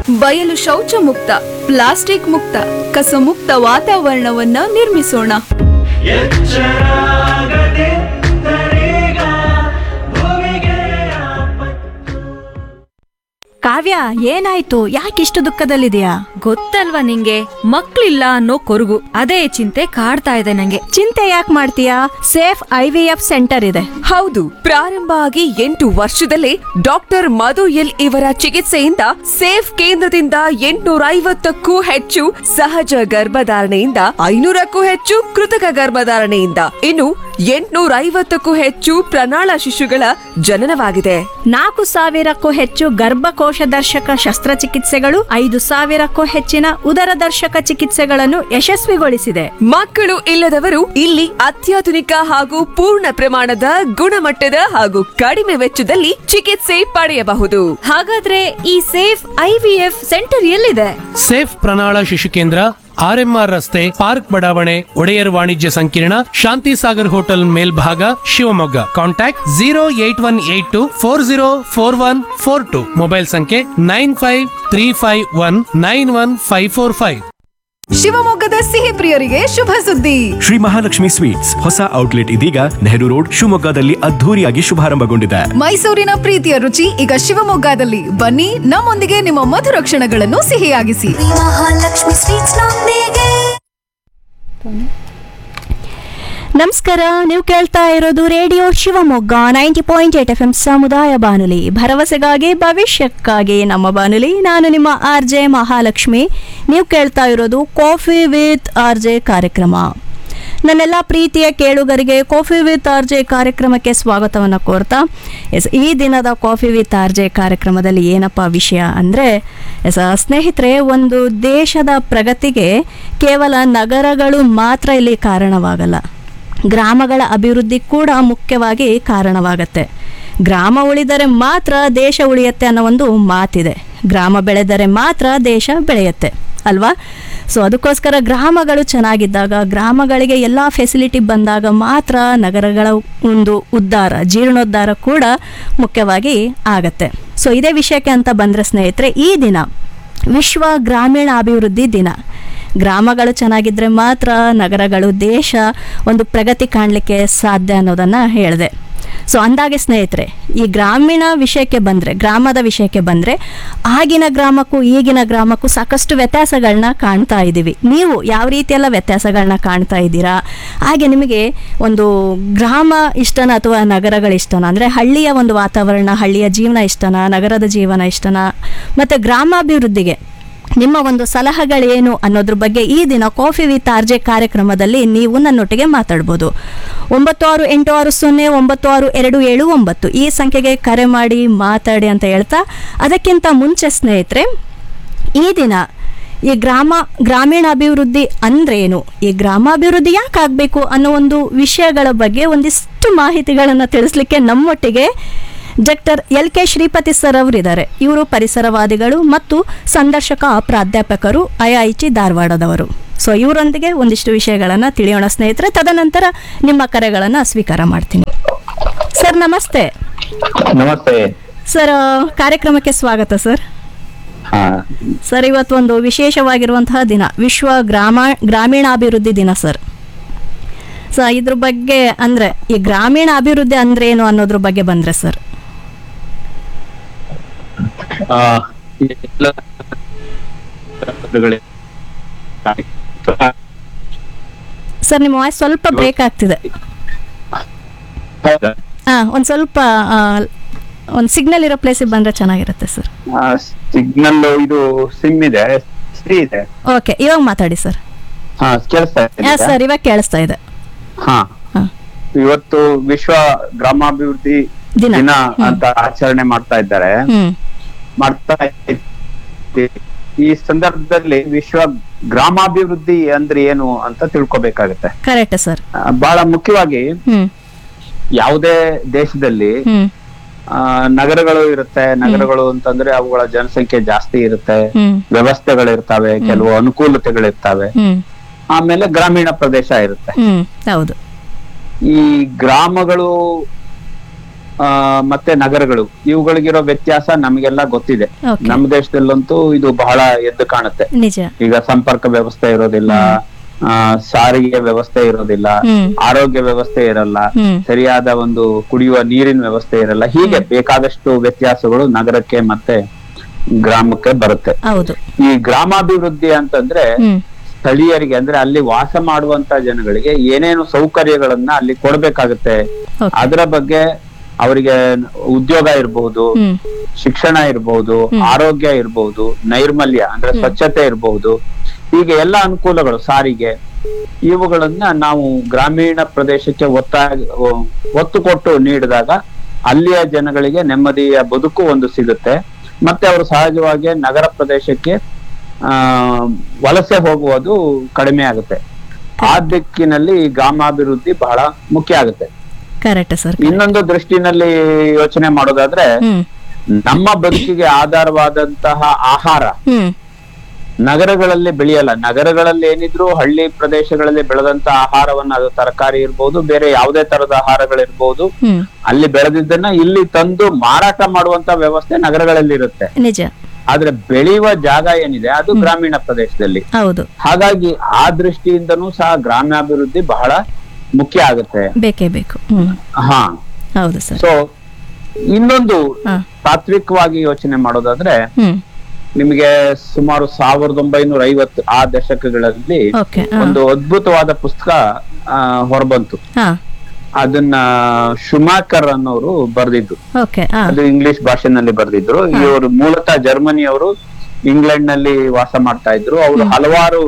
ಬಯಲು ಶೌಚ ಮುಕ್ತ ಪ್ಲಾಸ್ಟಿಕ್ ಮುಕ್ತ ಕಸ ಮುಕ್ತ ವಾತಾವರಣವನ್ನ ನಿರ್ಮಿಸೋಣ ಎಚ್ಚರಾಗದಿದ್ದರೀಗ ಭೂಮಿಗೆ ಆಪತ್ತು ಕಾವ್ಯ ಏನಾಯ್ತು ಯಾಕಿಷ್ಟು ದುಃಖದಲ್ಲಿದೆಯಾ ಗೊತ್ತಲ್ವಾ ನಿಂಗೆ ಮಕ್ಳಿಲ್ಲ ಅನ್ನೋ ಕೊರಗು ಅದೇ ಚಿಂತೆ ಕಾಡ್ತಾ ಇದೆ ನಂಗೆ ಚಿಂತೆ ಯಾಕೆ ಮಾಡ್ತೀಯಾ Safe I V F centre ಇದೆ ಹೌದು ಪ್ರಾರಂಭ ಆಗಿ ಎಂಟು ವರ್ಷದಲ್ಲೇ ಡಾಕ್ಟರ್ ಮಧು ಎಲ್ ಇವರ ಚಿಕಿತ್ಸೆಯಿಂದ ಸೇಫ್ ಕೇಂದ್ರದಿಂದ ಎಂಟುನೂರ ಐವತ್ತಕ್ಕೂ ಹೆಚ್ಚು ಸಹಜ ಗರ್ಭಧಾರಣೆಯಿಂದ ಐನೂರಕ್ಕೂ ಹೆಚ್ಚು ಕೃತಕ ಗರ್ಭಧಾರಣೆಯಿಂದ ಇನ್ನು ಎಂಟುನೂರ ಐವತ್ತಕ್ಕೂ ಹೆಚ್ಚು ಪ್ರಣಾಳ ಶಿಶುಗಳ ಜನನವಾಗಿದೆ ನಾಲ್ಕು ಸಾವಿರಕ್ಕೂ ಹೆಚ್ಚು ಗರ್ಭಕೋಶ ದರ್ಶಕ ಶಸ್ತ್ರಚಿಕಿತ್ಸೆಗಳು ಐದು ಸಾವಿರಕ್ಕೂ ಹೆಚ್ಚಿನ ಉದರ ದರ್ಶಕ ಚಿಕಿತ್ಸೆಗಳನ್ನು ಯಶಸ್ವಿಗೊಳಿಸಿದೆ ಮಕ್ಕಳು ಇಲ್ಲದವರು ಇಲ್ಲಿ ಅತ್ಯಾಧುನಿಕ ಹಾಗೂ ಪೂರ್ಣ ಪ್ರಮಾಣದ ಗುಣಮಟ್ಟದ ಹಾಗೂ ಕಡಿಮೆ ವೆಚ್ಚದಲ್ಲಿ ಚಿಕಿತ್ಸೆ ಪಡೆಯಬಹುದು ಹಾಗಾದ್ರೆ ಈ Safe I V F centre ಎಲ್ಲಿದೆ ಸೇಫ್ ಪ್ರಣಾಳ ಶಿಶು ಕೇಂದ್ರ ಆರ್ಎಂಆರ್ ರಸ್ತೆ ಪಾರ್ಕ್ ಬಡಾವಣೆ ಒಡೆಯರ್ ವಾಣಿಜ್ಯ ಸಂಕೀರ್ಣ ಶಾಂತಿ ಸಾಗರ್ ಹೋಟೆಲ್ ಮೇಲ್ಭಾಗ Shivamogga contact zero eight one eight two four zero four one four two mobile ಸಂಖ್ಯೆ nine five three five one nine one five four five ಶಿವಮೊಗ್ಗದ ಸಿಹಿ ಪ್ರಿಯರಿಗೆ ಶುಭ ಸುದ್ದಿ ಶ್ರೀ ಮಹಾಲಕ್ಷ್ಮಿ ಸ್ವೀಟ್ಸ್ ಹೊಸ ಔಟ್ಲೆಟ್ ಇದೀಗ ನೆಹರು ರೋಡ್ ಶಿವಮೊಗ್ಗದಲ್ಲಿ ಅದ್ಧೂರಿಯಾಗಿ ಶುಭಾರಂಭಗೊಂಡಿದೆ ಮೈಸೂರಿನ ಪ್ರೀತಿಯ ರುಚಿ ಈಗ ಶಿವಮೊಗ್ಗದಲ್ಲಿ ಬನ್ನಿ ನಮ್ಮೊಂದಿಗೆ ನಿಮ್ಮ ಮಧುರ ಕ್ಷಣಗಳನ್ನು ಸಿಹಿಯಾಗಿಸಿ ಮಹಾಲಕ್ಷ್ಮಿ ಸ್ವೀಟ್ಸ್ ನೊಂದಿಗೆ ನಮಸ್ಕಾರ ನೀವು ಕೇಳ್ತಾ ಇರೋದು radio Shivamogga ninety point eight F M ಸಮುದಾಯ ಬಾನುಲಿ ಭರವಸೆಗಾಗಿ ಭವಿಷ್ಯಕ್ಕಾಗಿ ನಮ್ಮ ಬಾನುಲಿ ನಾನು ನಿಮ್ಮ ಆರ್ ಜೆ ಮಹಾಲಕ್ಷ್ಮಿ ನೀವು ಕೇಳ್ತಾ ಇರೋದು ಕಾಫಿ ವಿತ್ ಆರ್ ಜೆ ಕಾರ್ಯಕ್ರಮ ನನ್ನೆಲ್ಲ ಪ್ರೀತಿಯ ಕೇಳುಗರಿಗೆ ಕಾಫಿ ವಿತ್ ಆರ್ ಜೆ ಕಾರ್ಯಕ್ರಮಕ್ಕೆ ಸ್ವಾಗತವನ್ನು ಕೋರ್ತಾ ಎಸ್ ಈ ದಿನದ ಕಾಫಿ ವಿತ್ ಆರ್ ಜೆ ಕಾರ್ಯಕ್ರಮದಲ್ಲಿ ಏನಪ್ಪ ವಿಷಯ ಅಂದರೆ ಎಸ್ ಸ್ನೇಹಿತರೆ ಒಂದು ದೇಶದ ಪ್ರಗತಿಗೆ ಕೇವಲ ನಗರಗಳು ಮಾತ್ರ ಇಲ್ಲಿ ಕಾರಣವಾಗಲ್ಲ ಗ್ರಾಮಗಳ ಅಭಿವೃದ್ಧಿ ಕೂಡ ಮುಖ್ಯವಾಗಿ ಕಾರಣವಾಗತ್ತೆ ಗ್ರಾಮ ಉಳಿದರೆ ಮಾತ್ರ ದೇಶ ಉಳಿಯುತ್ತೆ ಅನ್ನೋ ಒಂದು ಮಾತಿದೆ ಗ್ರಾಮ ಬೆಳೆದರೆ ಮಾತ್ರ ದೇಶ ಬೆಳೆಯುತ್ತೆ ಅಲ್ವಾ ಸೊ ಅದಕ್ಕೋಸ್ಕರ ಗ್ರಾಮಗಳು ಚೆನ್ನಾಗಿದ್ದಾಗ ಗ್ರಾಮಗಳಿಗೆ ಎಲ್ಲ ಫೆಸಿಲಿಟಿ ಬಂದಾಗ ಮಾತ್ರ ನಗರಗಳ ಒಂದು ಉದ್ಧಾರ ಜೀರ್ಣೋದ್ಧಾರ ಕೂಡ ಮುಖ್ಯವಾಗಿ ಆಗತ್ತೆ ಸೊ ಇದೇ ವಿಷಯಕ್ಕೆ ಅಂತ ಬಂದರೆ ಸ್ನೇಹಿತರೆ ಈ ದಿನ ವಿಶ್ವ ಗ್ರಾಮೀಣ ಅಭಿವೃದ್ಧಿ ದಿನ ಗ್ರಾಮಗಳು ಚೆನ್ನಾಗಿದ್ದರೆ ಮಾತ್ರ ನಗರಗಳು ದೇಶ ಒಂದು ಪ್ರಗತಿ ಕಾಣಲಿಕ್ಕೆ ಸಾಧ್ಯ ಅನ್ನೋದನ್ನು ಹೇಳಿದೆ ಸೊ ಅಂದಾಗೆ ಸ್ನೇಹಿತರೆ ಈ ಗ್ರಾಮೀಣ ವಿಷಯಕ್ಕೆ ಬಂದರೆ ಗ್ರಾಮದ ವಿಷಯಕ್ಕೆ ಬಂದರೆ ಆಗಿನ ಗ್ರಾಮಕ್ಕೂ ಈಗಿನ ಗ್ರಾಮಕ್ಕೂ ಸಾಕಷ್ಟು ವ್ಯತ್ಯಾಸಗಳನ್ನ ಕಾಣ್ತಾ ಇದ್ದೀವಿ ನೀವು ಯಾವ ರೀತಿಯೆಲ್ಲ ವ್ಯತ್ಯಾಸಗಳನ್ನ ಕಾಣ್ತಾ ಇದ್ದೀರಾ ಹಾಗೆ ನಿಮಗೆ ಒಂದು ಗ್ರಾಮ ಇಷ್ಟನಾ ಅಥವಾ ನಗರಗಳು ಇಷ್ಟನಾ ಅಂದರೆ ಹಳ್ಳಿಯ ಒಂದು ವಾತಾವರಣ ಹಳ್ಳಿಯ ಜೀವನ ಇಷ್ಟನಾ ನಗರದ ಜೀವನ ಇಷ್ಟನಾ ಮತ್ತು ಗ್ರಾಮಾಭಿವೃದ್ಧಿಗೆ ನಿಮ್ಮ ಒಂದು ಸಲಹೆಗಳೇನು ಅನ್ನೋದ್ರ ಬಗ್ಗೆ ಈ ದಿನ ಕಾಫಿ ವಿತ್ ಆರ್ ಜೆ ಕಾರ್ಯಕ್ರಮದಲ್ಲಿ ನೀವು ನನ್ನೊಟ್ಟಿಗೆ ಮಾತಾಡ್ಬೋದು ಒಂಬತ್ತು ಆರು ಎಂಟು ಆರು ಸೊನ್ನೆ ಒಂಬತ್ತು ಆರು ಎರಡು ಏಳು ಒಂಬತ್ತು ಈ ಸಂಖ್ಯೆಗೆ ಕರೆ ಮಾಡಿ ಮಾತಾಡಿ ಅಂತ ಹೇಳ್ತಾ ಅದಕ್ಕಿಂತ ಮುಂಚೆ ಸ್ನೇಹಿತರೆ ಈ ದಿನ ಈ ಗ್ರಾಮ ಗ್ರಾಮೀಣ ಅಭಿವೃದ್ಧಿ ಅಂದ್ರೇನು ಈ ಗ್ರಾಮಾಭಿವೃದ್ಧಿ ಯಾಕೆ ಆಗಬೇಕು ಅನ್ನೋ ಒಂದು ವಿಷಯಗಳ ಬಗ್ಗೆ ಒಂದಿಷ್ಟು ಮಾಹಿತಿಗಳನ್ನು ತಿಳಿಸ್ಲಿಕ್ಕೆ ನಮ್ಮೊಟ್ಟಿಗೆ doctor L K Shripati sir ಅವರಿದ್ದಾರೆ ಇವರು ಪರಿಸರವಾದಿಗಳು ಮತ್ತು ಸಂದರ್ಶಕ ಪ್ರಾಧ್ಯಾಪಕರು ಐ ಐ ಟಿ ಧಾರವಾಡದವರು ಸೊ ಇವರೊಂದಿಗೆ ಒಂದಿಷ್ಟು ವಿಷಯಗಳನ್ನು ತಿಳಿಯೋಣ ಸ್ನೇಹಿತರೆ ತದನಂತರ ನಿಮ್ಮ ಕರೆಗಳನ್ನು ಸ್ವೀಕಾರ ಮಾಡ್ತೀನಿ ಸರ್ ನಮಸ್ತೆ ನಮಸ್ತೆ ಸರ್ ಕಾರ್ಯಕ್ರಮಕ್ಕೆ ಸ್ವಾಗತ ಸರ್ ಹಾ ಸರ್ ಇವತ್ತು ಒಂದು ವಿಶೇಷವಾಗಿರುವಂತಹ ದಿನ ವಿಶ್ವ ಗ್ರಾಮ ಗ್ರಾಮೀಣಾಭಿವೃದ್ಧಿ ದಿನ ಸರ್ ಸೊ ಇದ್ರ ಬಗ್ಗೆ ಅಂದರೆ ಈ ಗ್ರಾಮೀಣ ಅಭಿವೃದ್ಧಿ ಅಂದ್ರೆ ಏನು ಅನ್ನೋದ್ರ ಬಗ್ಗೆ ಬಂದರೆ ಸರ್ ಆ, ಎಲ್ಲ ಪದಗಳೇ- ಸರ್ ನಿಮ್ಮ ವಾಯ್ಸ್ ಸ್ವಲ್ಪ ಬ್ರೇಕ್ ಆಗ್ತಿದೆ ಹೌದಾ? ಹಾಂ ಒಂದು ಸ್ವಲ್ಪ ಒಂದು ಸಿಗ್ನಲ್ ಇರೋ ಪ್ಲೇಸಿಗೆ ಬಂದರೆ ಚೆನ್ನಾಗಿರುತ್ತೆ ಸರ್ ಆ, ಸಿಗ್ನಲ್ ಇದು ಸಿಮ್ ಇದೆ ಸರಿ ಇದೆ ಓಕೆ ಇವಾಗ ಮಾತಾಡಿ ಸರ್ ಹಾ ಕೇಳಿಸ್ತಾ ಹಾಂ ಇದೆಯಾ? ಸರ್ ಇವಾಗ ಕೇಳಿಸ್ತಾ ಇದೆ ಹಾ ಹಾ. ಇವತ್ತು ವಿಶ್ವ ಗ್ರಾಮಾಭಿವೃದ್ಧಿ ದಿನ. ದಿನ ಹ್ಮ್. ಅಂತ ಆಚರಣೆ ಮಾಡ್ತಾ ಇದ್ದಾರೆ ಹ್ಞೂ ಮಾಡ್ತಾ ಇದ್ದೀವಿ. ಈ ಸಂದರ್ಭದಲ್ಲಿ ವಿಶ್ವ ಗ್ರಾಮಾಭಿವೃದ್ಧಿ ಅಂದ್ರೆ ಏನು ಅಂತ ತಿಳ್ಕೊಬೇಕಾಗತ್ತೆ ಕರೆಕ್ಟ್ ಸರ್ ಆ, ಬಹಳ ಮುಖ್ಯವಾಗಿ ಹ್ಞೂ ಯಾವುದೇ ದೇಶದಲ್ಲಿ ಹ್ಞೂ ಆ, ನಗರಗಳು ಇರುತ್ತೆ ನಗರಗಳು ಅಂತಂದ್ರೆ ಅವುಗಳ ಜನಸಂಖ್ಯೆ ಜಾಸ್ತಿ ಇರುತ್ತೆ ಹ್ಞೂ ವ್ಯವಸ್ಥೆಗಳಿರ್ತವೆ ಕೆಲವು ಅನುಕೂಲತೆಗಳಿರ್ತವೆ ಹ್ಞೂ ಆಮೇಲೆ ಗ್ರಾಮೀಣ ಪ್ರದೇಶ ಇರುತ್ತೆ ಹ್ಞೂ ಹೌದು ಈ ಗ್ರಾಮಗಳು ಆ, ಮತ್ತೆ ನಗರಗಳು ಇವುಗಳಿಗಿರೋ ವ್ಯತ್ಯಾಸ ನಮಗೆಲ್ಲ ಗೊತ್ತಿದೆ Okay. ನಮ್ಮ ದೇಶದಲ್ಲಂತೂ ಇದು ಬಹಳ ಎದ್ದು ಕಾಣುತ್ತೆ ನಿಜ ಈಗ ಸಂಪರ್ಕ ವ್ಯವಸ್ಥೆ ಇರೋದಿಲ್ಲ ಆ, ಸಾರಿಗೆ ವ್ಯವಸ್ಥೆ ಇರೋದಿಲ್ಲ ಹ್ಮ್. ಆರೋಗ್ಯ ವ್ಯವಸ್ಥೆ ಇರಲ್ಲ ಹ್ಮ್. ಸರಿಯಾದ ಒಂದು ಕುಡಿಯುವ ನೀರಿನ ವ್ಯವಸ್ಥೆ ಇರಲ್ಲ ಹೀಗೆ ಬೇಕಾದಷ್ಟು ವ್ಯತ್ಯಾಸಗಳು ನಗರಕ್ಕೆ ಮತ್ತೆ ಗ್ರಾಮಕ್ಕೆ ಬರುತ್ತೆ ಹೌದು ಈ ಗ್ರಾಮಾಭಿವೃದ್ಧಿ ಅಂತಂದ್ರೆ ಹ್ಮ್ ಸ್ಥಳೀಯರಿಗೆ ಅಂದ್ರೆ ಅಲ್ಲಿ ವಾಸ ಮಾಡುವಂತ ಜನಗಳಿಗೆ ಏನೇನು ಸೌಕರ್ಯಗಳನ್ನ ಅಲ್ಲಿ ಕೊಡ್ಬೇಕಾಗುತ್ತೆ Okay. ಅದರ ಬಗ್ಗೆ ಅವರಿಗೆ ಉದ್ಯೋಗ ಇರಬಹುದು ಹ್ಮ್ ಶಿಕ್ಷಣ ಇರಬಹುದು ಆರೋಗ್ಯ ಇರಬಹುದು ನೈರ್ಮಲ್ಯ ಅಂದ್ರೆ ಸ್ವಚ್ಛತೆ ಇರಬಹುದು ಹೀಗೆ ಎಲ್ಲ ಅನುಕೂಲಗಳು ಸಾರಿಗೆ ಇವುಗಳನ್ನ ನಾವು ಗ್ರಾಮೀಣ ಪ್ರದೇಶಕ್ಕೆ ಒತ್ತಾಗಿ ಒತ್ತು ಕೊಟ್ಟು ನೀಡಿದಾಗ ಅಲ್ಲಿಯ ಜನಗಳಿಗೆ ನೆಮ್ಮದಿಯ ಬದುಕು ಒಂದು ಸಿಗುತ್ತೆ ಮತ್ತೆ ಅವರು ಸಹಜವಾಗಿ ನಗರ ಪ್ರದೇಶಕ್ಕೆ ಆ ವಲಸೆ ಹೋಗುವುದು ಕಡಿಮೆ ಆಗುತ್ತೆ ಆ ದಿಕ್ಕಿನಲ್ಲಿ ಈ ಗ್ರಾಮಾಭಿವೃದ್ಧಿ ಬಹಳ ಮುಖ್ಯ ಆಗುತ್ತೆ ಕರೆಕ್ಟ್ ಸರ್ ಇನ್ನೊಂದು ದೃಷ್ಟಿನಲ್ಲಿ ಯೋಚನೆ ಮಾಡೋದಾದ್ರೆ ಹ್ಮ್ ನಮ್ಮ ಬದುಕಿಗೆ ಆಧಾರವಾದಂತಹ ಆಹಾರ ಹ್ಮ್ ನಗರಗಳಲ್ಲಿ ಬೆಳೆಯಲ್ಲ ನಗರಗಳಲ್ಲಿ ಏನಿದ್ರು ಹಳ್ಳಿ ಪ್ರದೇಶಗಳಲ್ಲಿ ಬೆಳೆದಂತ ಆಹಾರವನ್ನ ಅದು ತರಕಾರಿ ಇರ್ಬೋದು ಬೇರೆ ಯಾವುದೇ ತರದ ಆಹಾರಗಳಿರ್ಬೋದು ಹ್ಮ್ ಅಲ್ಲಿ ಬೆಳೆದಿದ್ದನ್ನ ಇಲ್ಲಿ ತಂದು ಮಾರಾಟ ಮಾಡುವಂತ ವ್ಯವಸ್ಥೆ ನಗರಗಳಲ್ಲಿ ಇರುತ್ತೆ ನಿಜ ಆದ್ರೆ ಬೆಳೆಯುವ ಜಾಗ ಏನಿದೆ ಅದು ಗ್ರಾಮೀಣ ಪ್ರದೇಶದಲ್ಲಿ ಹೌದು ಹಾಗಾಗಿ ಆ ದೃಷ್ಟಿಯಿಂದನೂ ಸಹ ಗ್ರಾಮ್ಯಾಭಿವೃದ್ಧಿ ಬಹಳ ಮುಖ್ಯ ಆಗುತ್ತೆ ಬೇಕೇ ಬೇಕು ಹ್ಮ್ ಹಾ ಹೌದು ಸರ್ ಸೊ ಇನ್ನೊಂದು ಹಾ ತಾತ್ವಿಕವಾಗಿ ಯೋಚನೆ ಮಾಡೋದಾದ್ರೆ ಹ್ಮ್ ನಿಮಗೆ ಸುಮಾರು ಸಾವಿರದ ಒಂಬೈನೂರ ಐವತ್ತು ಆ ದಶಕಗಳಲ್ಲಿ ಓಕೆ ಒಂದು ಅದ್ಭುತವಾದ ಪುಸ್ತಕ ಆ, ಹೊರಬಂತು ಹಾ ಅದನ್ನ ಶುಮಾಕರ್ ಅನ್ನೋರು ಬರೆದಿದ್ದು ಓಕೆ ಹಾ ಅದು ಇಂಗ್ಲಿಷ್ ಭಾಷೆನಲ್ಲಿ ಬರೆದಿದ್ರು ಇವರು ಮೂಲತಃ ಜರ್ಮನಿಯವರು ಇಂಗ್ಲೆಂಡ್ ನಲ್ಲಿ ವಾಸ ಮಾಡ್ತಾ ಇದ್ರು ಅವರು ಹಲವಾರು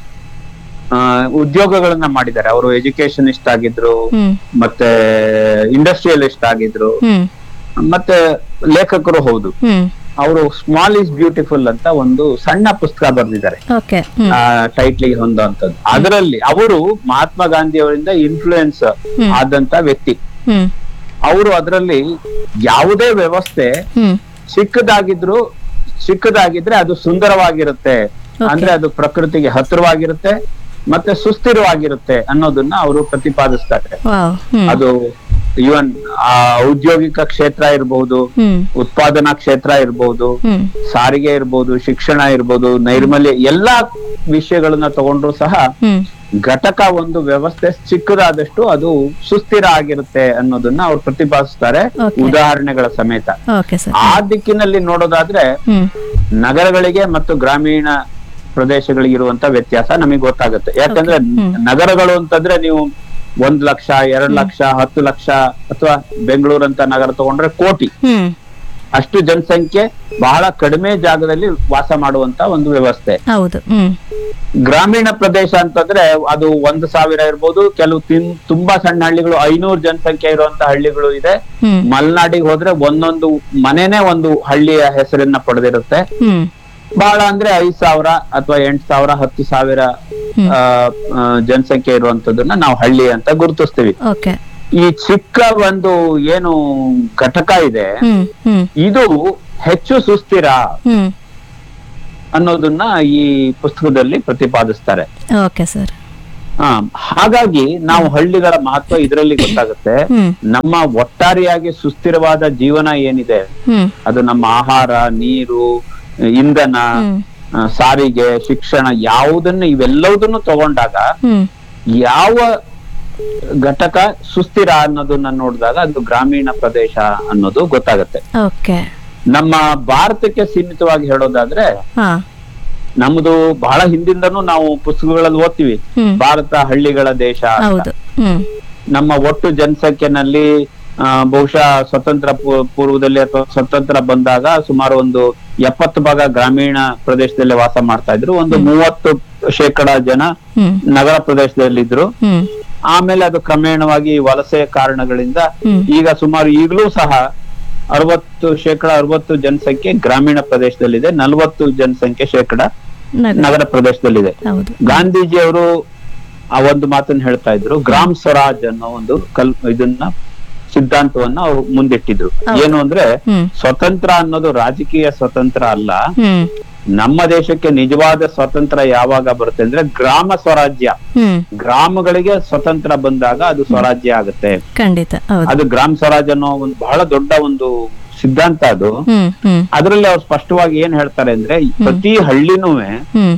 ಆ, ಉದ್ಯೋಗಗಳನ್ನ ಮಾಡಿದ್ದಾರೆ ಅವರು ಎಜುಕೇಶನಿಸ್ಟ್ ಆಗಿದ್ರು ಹ್ಮ್ ಮತ್ತೆ ಇಂಡಸ್ಟ್ರಿಯಲಿಸ್ಟ್ ಆಗಿದ್ರು ಹ್ಮ್ ಮತ್ತೆ ಲೇಖಕರು ಹೌದು ಹ್ಮ್ ಅವರು ಸ್ಮಾಲ್ ಇಸ್ ಬ್ಯೂಟಿಫುಲ್ ಅಂತ ಒಂದು ಸಣ್ಣ ಪುಸ್ತಕ ಬರೆದಿದ್ದಾರೆ ಓಕೆ ಹ್ಮ್ ಟೈಟ್ಲಿಗೆ ಹೊಂದುವಂತದ್ದು ಅದರಲ್ಲಿ ಅವರು ಮಹಾತ್ಮ ಗಾಂಧಿ ಅವರಿಂದ ಇನ್ಫ್ಲೂಯೆನ್ಸ್ ಆದಂತ ವ್ಯಕ್ತಿ ಹ್ಮ್ ಅವರು ಅದರಲ್ಲಿ ಯಾವುದೇ ವ್ಯವಸ್ಥೆ ಹ್ಮ್ ಚಿಕ್ಕದಾಗಿದ್ರು ಚಿಕ್ಕದಾಗಿದ್ರೆ ಅದು ಸುಂದರವಾಗಿರುತ್ತೆ ಅಂದ್ರೆ ಅದು ಪ್ರಕೃತಿಗೆ ಹತ್ತಿರವಾಗಿರುತ್ತೆ ಮತ್ತೆ ಸುಸ್ಥಿರವಾಗಿರುತ್ತೆ ಅನ್ನೋದನ್ನ ಅವರು ಪ್ರತಿಪಾದಿಸ್ತಾರೆ ವಾವ್ ಹ್ಮ್ ಅದು ಇವನ್ ಆ ಔದ್ಯೋಗಿಕ ಕ್ಷೇತ್ರ ಇರಬಹುದು ಹ್ಮ್ ಉತ್ಪಾದನಾ ಕ್ಷೇತ್ರ ಇರಬಹುದು ಹ್ಮ್ ಸಾರಿಗೆ ಇರ್ಬೋದು ಶಿಕ್ಷಣ ಇರ್ಬೋದು ನೈರ್ಮಲ್ಯ ಎಲ್ಲಾ ವಿಷಯಗಳನ್ನ ತಗೊಂಡ್ರು ಸಹ ಹ್ಮ್ ಘಟಕ ಒಂದು ವ್ಯವಸ್ಥೆ ಚಿಕ್ಕದಾದಷ್ಟು ಅದು ಸುಸ್ಥಿರ ಆಗಿರುತ್ತೆ ಅನ್ನೋದನ್ನ ಅವ್ರು ಪ್ರತಿಪಾದಿಸ್ತಾರೆ Okay. ಉದಾಹರಣೆಗಳ ಸಮೇತ ಓಕೆ ಸರ್ ಆ ದಿಕ್ಕಿನಲ್ಲಿ ನೋಡೋದಾದ್ರೆ ಹ್ಮ್ ನಗರಗಳಿಗೆ ಮತ್ತು ಗ್ರಾಮೀಣ ಪ್ರದೇಶಗಳಿಗೆ ಇರುವಂತ ವ್ಯತ್ಯಾಸ ನಮಗೆ ಗೊತ್ತಾಗುತ್ತೆ ಯಾಕಂದ್ರೆ ನಗರಗಳು ಅಂತಂದ್ರೆ ನೀವು ಒಂದ್ ಲಕ್ಷ ಎರಡ್ ಲಕ್ಷ ಹತ್ತು ಲಕ್ಷ ಅಥವಾ ಬೆಂಗಳೂರಂತ ನಗರ ತಗೊಂಡ್ರೆ ಕೋಟಿ ಹ್ಮ್ ಅಷ್ಟು ಜನಸಂಖ್ಯೆ ಬಹಳ ಕಡಿಮೆ ಜಾಗದಲ್ಲಿ ವಾಸ ಮಾಡುವಂತ ಒಂದು ವ್ಯವಸ್ಥೆ ಹೌದು ಹ್ಮ್ ಗ್ರಾಮೀಣ ಪ್ರದೇಶ ಅಂತಂದ್ರೆ ಅದು ಒಂದು ಸಾವಿರ ಇರ್ಬೋದು ಕೆಲವು ತಿನ್ ತುಂಬಾ ಸಣ್ಣ ಹಳ್ಳಿಗಳು ಐನೂರು ಜನಸಂಖ್ಯೆ ಇರುವಂತ ಹಳ್ಳಿಗಳು ಇದೆ ಹ್ಮ್ ಮಲೆನಾಡಿಗೆ ಹೋದ್ರೆ ಒಂದೊಂದು ಮನೆನೇ ಒಂದು ಹಳ್ಳಿಯ ಹೆಸರನ್ನ ಪಡೆದಿರುತ್ತೆ ಹ್ಮ್ ಬಹಳ ಅಂದ್ರೆ ಐದ್ ಸಾವಿರ ಅಥವಾ ಎಂಟ್ ಸಾವಿರ ಹತ್ತು ಸಾವಿರ ಆ, ಆ, ಜನಸಂಖ್ಯೆ ಇರುವಂತದನ್ನ ನಾವು ಹಳ್ಳಿ ಅಂತ ಗುರುತಿಸ್ತೀವಿ ಓಕೆ ಈ ಚಿಕ್ಕ ಒಂದು ಏನು ಘಟಕ ಇದೆ ಹ್ಮ್ ಹ್ಮ್ ಇದು ಹೆಚ್ಚು ಸುಸ್ಥಿರ ಹ್ಮ್ ಅನ್ನೋದನ್ನ ಈ ಪುಸ್ತಕದಲ್ಲಿ ಪ್ರತಿಪಾದಿಸ್ತಾರೆ ಓಕೆ ಸರ್ ಆ, ಹಾಗಾಗಿ ನಾವು ಹಳ್ಳಿಗಳ ಮಹತ್ವ ಇದರಲ್ಲಿ ಗೊತ್ತಾಗುತ್ತೆ ಹ್ಮ್ ನಮ್ಮ ಒಟ್ಟಾರೆಯಾಗಿ ಸುಸ್ಥಿರವಾದ ಜೀವನ ಏನಿದೆ ಹ್ಮ್ ಅದು ನಮ್ಮ ಆಹಾರ ನೀರು ಇಂಧನ ಹ್ಮ್ ಆ, ಸಾರಿಗೆ ಶಿಕ್ಷಣ ಯಾವುದನ್ನು ಇವೆಲ್ಲವುದನ್ನು ತಗೊಂಡಾಗ ಹ್ಮ್ ಯಾವ ಘಟಕ ಸುಸ್ಥಿರ ಅನ್ನೋದನ್ನ ನೋಡಿದಾಗ ಅದು ಗ್ರಾಮೀಣ ಪ್ರದೇಶ ಅನ್ನೋದು ಗೊತ್ತಾಗುತ್ತೆ ಓಕೆ ನಮ್ಮ ಭಾರತಕ್ಕೆ ಸೀಮಿತವಾಗಿ ಹೇಳೋದಾದ್ರೆ ಹಾ ನಮ್ದು ಬಹಳ ಹಿಂದಿಂದನೂ ನಾವು ಪುಸ್ತಕಗಳಲ್ಲಿ ಓದ್ತೀವಿ ಹ್ಮ್ ಭಾರತ ಹಳ್ಳಿಗಳ ದೇಶ ಅಂತ. ಹೌದು ಹ್ಮ್ ನಮ್ಮ ಒಟ್ಟು ಜನಸಂಖ್ಯೆನಲ್ಲಿ ಆ, ಬಹುಶಃ ಸ್ವತಂತ್ರ ಪೂ- ಪೂರ್ವದಲ್ಲಿ ಅಥವಾ ಸ್ವತಂತ್ರ ಬಂದಾಗ ಸುಮಾರು ಒಂದು ಎಪ್ಪತ್ತು ಭಾಗ ಗ್ರಾಮೀಣ ಪ್ರದೇಶದಲ್ಲಿ ವಾಸ ಮಾಡ್ತಾ ಇದ್ರು ಒಂದು ಮೂವತ್ತು ಶೇಕಡ ಜನ ಹ್ಮ್ ನಗರ ಪ್ರದೇಶದಲ್ಲಿದ್ರು ಹ್ಮ್ ಆಮೇಲೆ ಅದು ಕ್ರಮೇಣವಾಗಿ ವಲಸೆ ಕಾರಣಗಳಿಂದ ಹ್ಮ್. ಈಗ ಸುಮಾರು ಈಗಲೂ ಸಹ ಅರವತ್ತು ಶೇಕಡ ಅರವತ್ತು ಜನಸಂಖ್ಯೆ ಗ್ರಾಮೀಣ ಪ್ರದೇಶದಲ್ಲಿದೆ ನಲವತ್ತು ಜನಸಂಖ್ಯೆ ಶೇಕಡ ನಗರ ನಗರ ಪ್ರದೇಶದಲ್ಲಿದೆ ಹೌದು ಗಾಂಧೀಜಿ ಅವರು ಆ ಒಂದು ಮಾತನ್ನ ಹೇಳ್ತಾ ಇದ್ರು ಗ್ರಾಮ್ ಸ್ವರಾಜ್ ಅನ್ನೋ ಒಂದು ಕಲ್ ಇದನ್ನ ಸಿದ್ಧಾಂತವನ್ನ ಅವ್ರು ಮುಂದಿಟ್ಟಿದ್ರು ಏನು ಅಂದ್ರೆ ಹ್ಮ್. ಸ್ವತಂತ್ರ ಅನ್ನೋದು ರಾಜಕೀಯ ಸ್ವತಂತ್ರ ಅಲ್ಲ ಹ್ಮ್ ನಮ್ಮ ದೇಶಕ್ಕೆ ನಿಜವಾದ ಸ್ವತಂತ್ರ ಯಾವಾಗ ಬರುತ್ತೆ ಅಂದ್ರೆ ಗ್ರಾಮ ಸ್ವರಾಜ್ಯ ಹ್ಮ್ ಗ್ರಾಮಗಳಿಗೆ ಸ್ವತಂತ್ರ ಬಂದಾಗ ಅದು ಸ್ವರಾಜ್ಯ ಆಗುತ್ತೆ ಖಂಡಿತ ಹೌದು ಅದು ಗ್ರಾಮ ಸ್ವರಾಜ್ಯ ಅನ್ನೋ ಒಂದು ಬಹಳ ದೊಡ್ಡ ಒಂದು ಸಿದ್ಧಾಂತ ಅದು ಹ್ಮ್ ಹ್ಮ್ ಅದರಲ್ಲಿ ಅವ್ರು ಸ್ಪಷ್ಟವಾಗಿ ಏನ್ ಹೇಳ್ತಾರೆ ಅಂದ್ರೆ ಪ್ರತಿ ಹಳ್ಳಿನೂ ಹ್ಮ್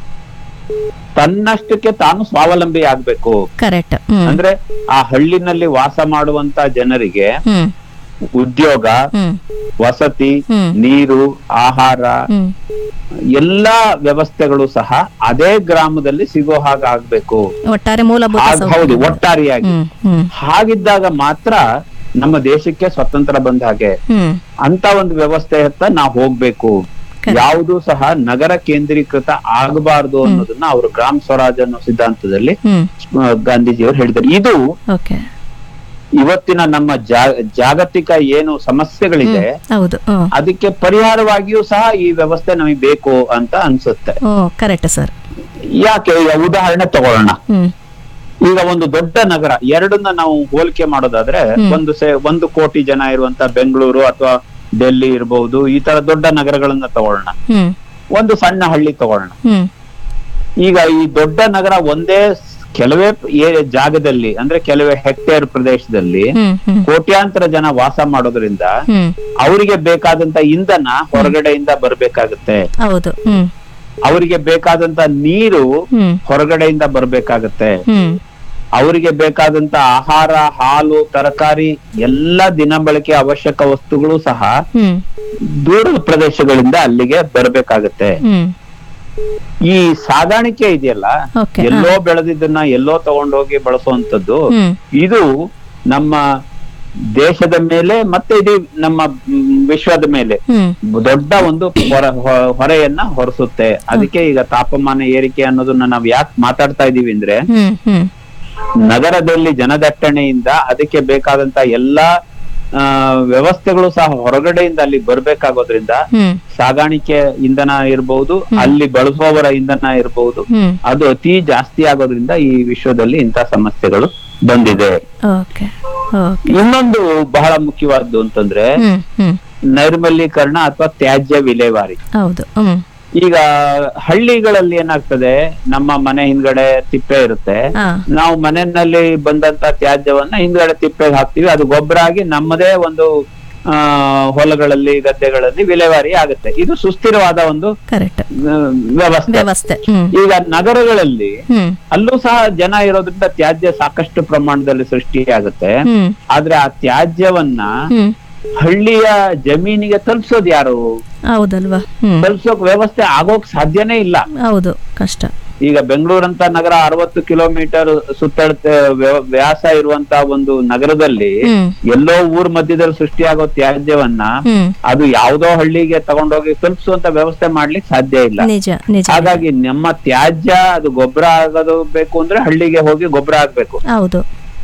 ತನ್ನಷ್ಟಕ್ಕೆ ತಾನು ಸ್ವಾವಲಂಬಿ ಆಗ್ಬೇಕು ಕರೆಕ್ಟ್ ಹ್ಮ್ ಅಂದ್ರೆ ಆ ಹಳ್ಳಿನಲ್ಲಿ ವಾಸ ಮಾಡುವಂತ ಜನರಿಗೆ ಹ್ಮ್ ಉದ್ಯೋಗ ಹ್ಮ್ ವಸತಿ ಹ್ಮ್. ನೀರು ಆಹಾರ ಹ್ಮ್ ಎಲ್ಲಾ ವ್ಯವಸ್ಥೆಗಳು ಸಹ ಅದೇ ಗ್ರಾಮದಲ್ಲಿ ಸಿಗೋ ಹಾಗೆ ಆಗ್ಬೇಕು ಒಟ್ಟಾರೆ ಮೂಲಭೂತ ಹಾಗ್ ಹೌದು ಸೌಕರ್ಯಗಳು. ಒಟ್ಟಾರೆಯಾಗಿ ಹ್ಮ್ ಹ್ಮ್ ಹಾಗಿದ್ದಾಗ ಮಾತ್ರ ನಮ್ಮ ದೇಶಕ್ಕೆ ಸ್ವತಂತ್ರ ಬಂದ ಹಾಗೆ ಹ್ಮ್ ಅಂತ ಒಂದು ವ್ಯವಸ್ಥೆ ಹತ್ತ ನಾವು ಹೋಗ್ಬೇಕು Correct. ಯಾವುದು ಸಹ ನಗರ ಕೇಂದ್ರೀಕೃತ ಆಗಬಾರ್ದು ಅನ್ನೋದನ್ನ ಅವರು ಗ್ರಾಮ ಸ್ವರಾಜ್ ಅನ್ನೋ ಸಿದ್ಧಾಂತದಲ್ಲಿ ಹ್ಮ್ ಆ, ಗಾಂಧೀಜಿಯವರು ಹೇಳಿದ್ದಾರೆ ಇದು ಓಕೆ ಇವತ್ತಿನ ನಮ್ಮ ಜಾ- ಜಾಗತಿಕ ಏನು ಸಮಸ್ಯೆಗಳಿದೆ ಹೌದು ಹ್ಮ್ ಅದಕ್ಕೆ ಪರಿಹಾರವಾಗಿಯೂ ಸಹ ಈ ವ್ಯವಸ್ಥೆ ನಮಗೆ ಬೇಕು ಅಂತ ಅನ್ಸುತ್ತೆ ಓ ಕರೆಕ್ಟ್ ಸರ್ ಯಾಕೆ ಈಗ ಉದಾಹರಣೆ ತಗೊಳ್ಳೋಣ ಹ್ಮ್ ಈಗ ಒಂದು ದೊಡ್ಡ ನಗರ ಎರಡನ್ನ ನಾವು ಹೋಲಿಕೆ ಮಾಡೋದಾದ್ರೆ ಒಂದು ಸೆ ಒಂದು ಕೋಟಿ ಜನ ಇರುವಂತ ಬೆಂಗಳೂರು ಅಥವಾ ಡೆಲ್ಲಿ ಇರಬಹುದು ಈ ತರ ದೊಡ್ಡ ನಗರಗಳನ್ನ ತಗೊಳ್ಳೋಣ ಹ್ಮ್ ಒಂದು ಸಣ್ಣ ಹಳ್ಳಿ ತಗೊಳ್ಳೋಣ ಹ್ಮ್ ಈಗ ಈ ದೊಡ್ಡ ನಗರ ಒಂದೇ ಸ್- ಕೆಲವೇ ಏ- ಜಾಗದಲ್ಲಿ ಅಂದ್ರೆ ಕೆಲವೇ ಹೆಕ್ಟೇರ್ ಪ್ರದೇಶದಲ್ಲಿ ಹ್ಮ್ ಹ್ಮ್ ಕೋಟ್ಯಾಂತರ ಜನ ವಾಸ ಮಾಡೋದ್ರಿಂದ ಹ್ಮ್ ಅವರಿಗೆ ಬೇಕಾದಂತ ಇಂಧನ ಹೊರಗಡೆಯಿಂದ ಬರ್ಬೇಕಾಗತ್ತೆ ಹೌದು ಹ್ಮ್ ಅವರಿಗೆ ಬೇಕಾದಂತ ನೀರು ಹ್ಮ್ ಹೊರಗಡೆಯಿಂದ ಬರ್ಬೇಕಾಗತ್ತೆ ಹ್ಮ್ ಅವರಿಗೆ ಬೇಕಾದಂತ ಆಹಾರ ಹಾಲು ತರಕಾರಿ ಎಲ್ಲ ದಿನಬಳಕೆ ಅವಶ್ಯಕ ವಸ್ತುಗಳು ಸಹ ಹ್ಮ್ ದೂರದ ಪ್ರದೇಶಗಳಿಂದ ಅಲ್ಲಿಗೆ ಬರ್ಬೇಕಾಗತ್ತೆ ಹ್ಮ್ ಈ ಸಾಗಾಣಿಕೆ ಇದೆಯಲ್ಲ Okay, ಎಲ್ಲೋ ಬೆಳೆದಿದ್ದನ್ನ ಎಲ್ಲೋ ತಗೊಂಡೋಗಿ ಬಳಸುವಂತದ್ದು ಹ್ಮ್ ಇದು ನಮ್ಮ ದೇಶದ ಮೇಲೆ ಮತ್ತೆ ಇದು ನಮ್ಮ ಮ್, ವಿಶ್ವದ ಮೇಲೆ ಹ್ಮ್ ದೊಡ್ಡ ಒಂದು ಹೊರ ಹೊ- ಹೊರೆಯನ್ನ ಹೊರಿಸುತ್ತೆ ಅದಕ್ಕೆ ಈಗ ತಾಪಮಾನ ಏರಿಕೆ ಅನ್ನೋದನ್ನ ನಾವ್ ಯಾಕೆ ಮಾತಾಡ್ತಾ ಇದೀವಿ ಅಂದ್ರೆ ಹ್ಮ್ ಹ್ಮ್ ನಗರದಲ್ಲಿ ಜನದಟ್ಟಣೆಯಿಂದ ಅದಕ್ಕೆ ಬೇಕಾದಂತ ಎಲ್ಲಾ ಆ, ವ್ಯವಸ್ಥೆಗಳು ಸಹ ಹೊರಗಡೆಯಿಂದ ಅಲ್ಲಿ ಬರ್ಬೇಕಾಗೋದ್ರಿಂದ ಹ್ಮ್ ಸಾಗಾಣಿಕೆ ಇಂಧನ ಇರಬಹುದು ಅಲ್ಲಿ ಬಳಸುವವರ ಇಂಧನ ಇರಬಹುದು ಹ್ಮ್ ಅದು ಅತಿ ಜಾಸ್ತಿ ಆಗೋದ್ರಿಂದ ಈ ವಿಶ್ವದಲ್ಲಿ ಇಂಥ ಸಮಸ್ಯೆಗಳು ಬಂದಿದೆ ಓಕೆ ಓಕೆ ಇನ್ನೊಂದು ಬಹಳ ಮುಖ್ಯವಾದ್ದು ಅಂತಂದ್ರೆ ಹ್ಮ್ ಹ್ಮ್ ನೈರ್ಮಲ್ಯೀಕರಣ ಅಥವಾ ತ್ಯಾಜ್ಯ ವಿಲೇವಾರಿ ಹೌದು ಹ್ಮ್ ಈಗ ಹಳ್ಳಿಗಳಲ್ಲಿ ಏನಾಗ್ತದೆ ನಮ್ಮ ಮನೆ ಹಿಂದ್ಗಡೆ ತಿಪ್ಪೆ ಇರುತ್ತೆ ಹಾ ನಾವು ಮನೆಯಲ್ಲಿ ಬಂದಂತ ತ್ಯಾಜ್ಯವನ್ನ ಹಿಂದ್ಗಡೆ ತಿಪ್ಪೆಗೆ ಹಾಕ್ತಿವಿ ಅದು ಗೊಬ್ಬರ ಆಗಿ ನಮ್ಮದೇ ಒಂದು ಆ ಹೊಲಗಳಲ್ಲಿ ಗದ್ದೆಗಳಲ್ಲಿ ವಿಲೇವಾರಿ ಆಗುತ್ತೆ ಇದು ಸುಸ್ಥಿರವಾದ ಒಂದು ಕರೆಕ್ಟ್ ಆ, ವ್ಯವಸ್ಥೆ ವ್ಯವಸ್ಥೆ ಹ್ಮ್ ಈಗ ನಗರಗಳಲ್ಲಿ ಹ್ಮ್ ಅಲ್ಲೂ ಸಹ ಜನ ಇರೋದ್ರಿಂದ ತ್ಯಾಜ್ಯ ಸಾಕಷ್ಟು ಪ್ರಮಾಣದಲ್ಲಿ ಸೃಷ್ಟಿಯಾಗುತ್ತೆ ಹ್ಮ್ ಆದ್ರೆ ಆ ತ್ಯಾಜ್ಯವನ್ನ ಹ್ಮ್ ಹಳ್ಳಿಯ ಜಮೀನಿಗೆ ತಲುಪಿಸೋದು ಯಾರು ಹೌದಲ್ವಾ ಹ್ಮ್ ತಲುಪಿಸೋಕ್ ವ್ಯವಸ್ಥೆ ಆಗೋಕ್ ಸಾಧ್ಯನೇ ಇಲ್ಲ ಹೌದು ಕಷ್ಟ ಈಗ ಬೆಂಗಳೂರಂತ ನಗರ ಅರವತ್ತು ಕಿಲೋಮೀಟರ್ ಸುತ್ತಳತೆ ವ್ಯ- ವ್ಯಾಸ ಇರುವಂತ ಒಂದು ನಗರದಲ್ಲಿ ಹ್ಮ್ ಎಲ್ಲೋ ಊರ್ ಮಧ್ಯದಲ್ಲಿ ಸೃಷ್ಟಿಯಾಗೋ ತ್ಯಾಜ್ಯವನ್ನ ಹ್ಮ್ ಅದು ಯಾವ್ದೋ ಹಳ್ಳಿಗೆ ತಗೊಂಡೋಗಿ ತಲುಪಿಸುವಂತ ವ್ಯವಸ್ಥೆ ಮಾಡ್ಲಿಕ್ಕೆ ಸಾಧ್ಯ ಇಲ್ಲ ನಿಜ ನಿಜ ಹಾಗಾಗಿ ನಮ್ಮ ತ್ಯಾಜ್ಯ ಅದು ಗೊಬ್ಬರ ಆಗೋದು ಬೇಕು ಅಂದ್ರೆ ಹಳ್ಳಿಗೆ ಹೋಗಿ ಗೊಬ್ಬರ ಆಗ್ಬೇಕು ಹೌದು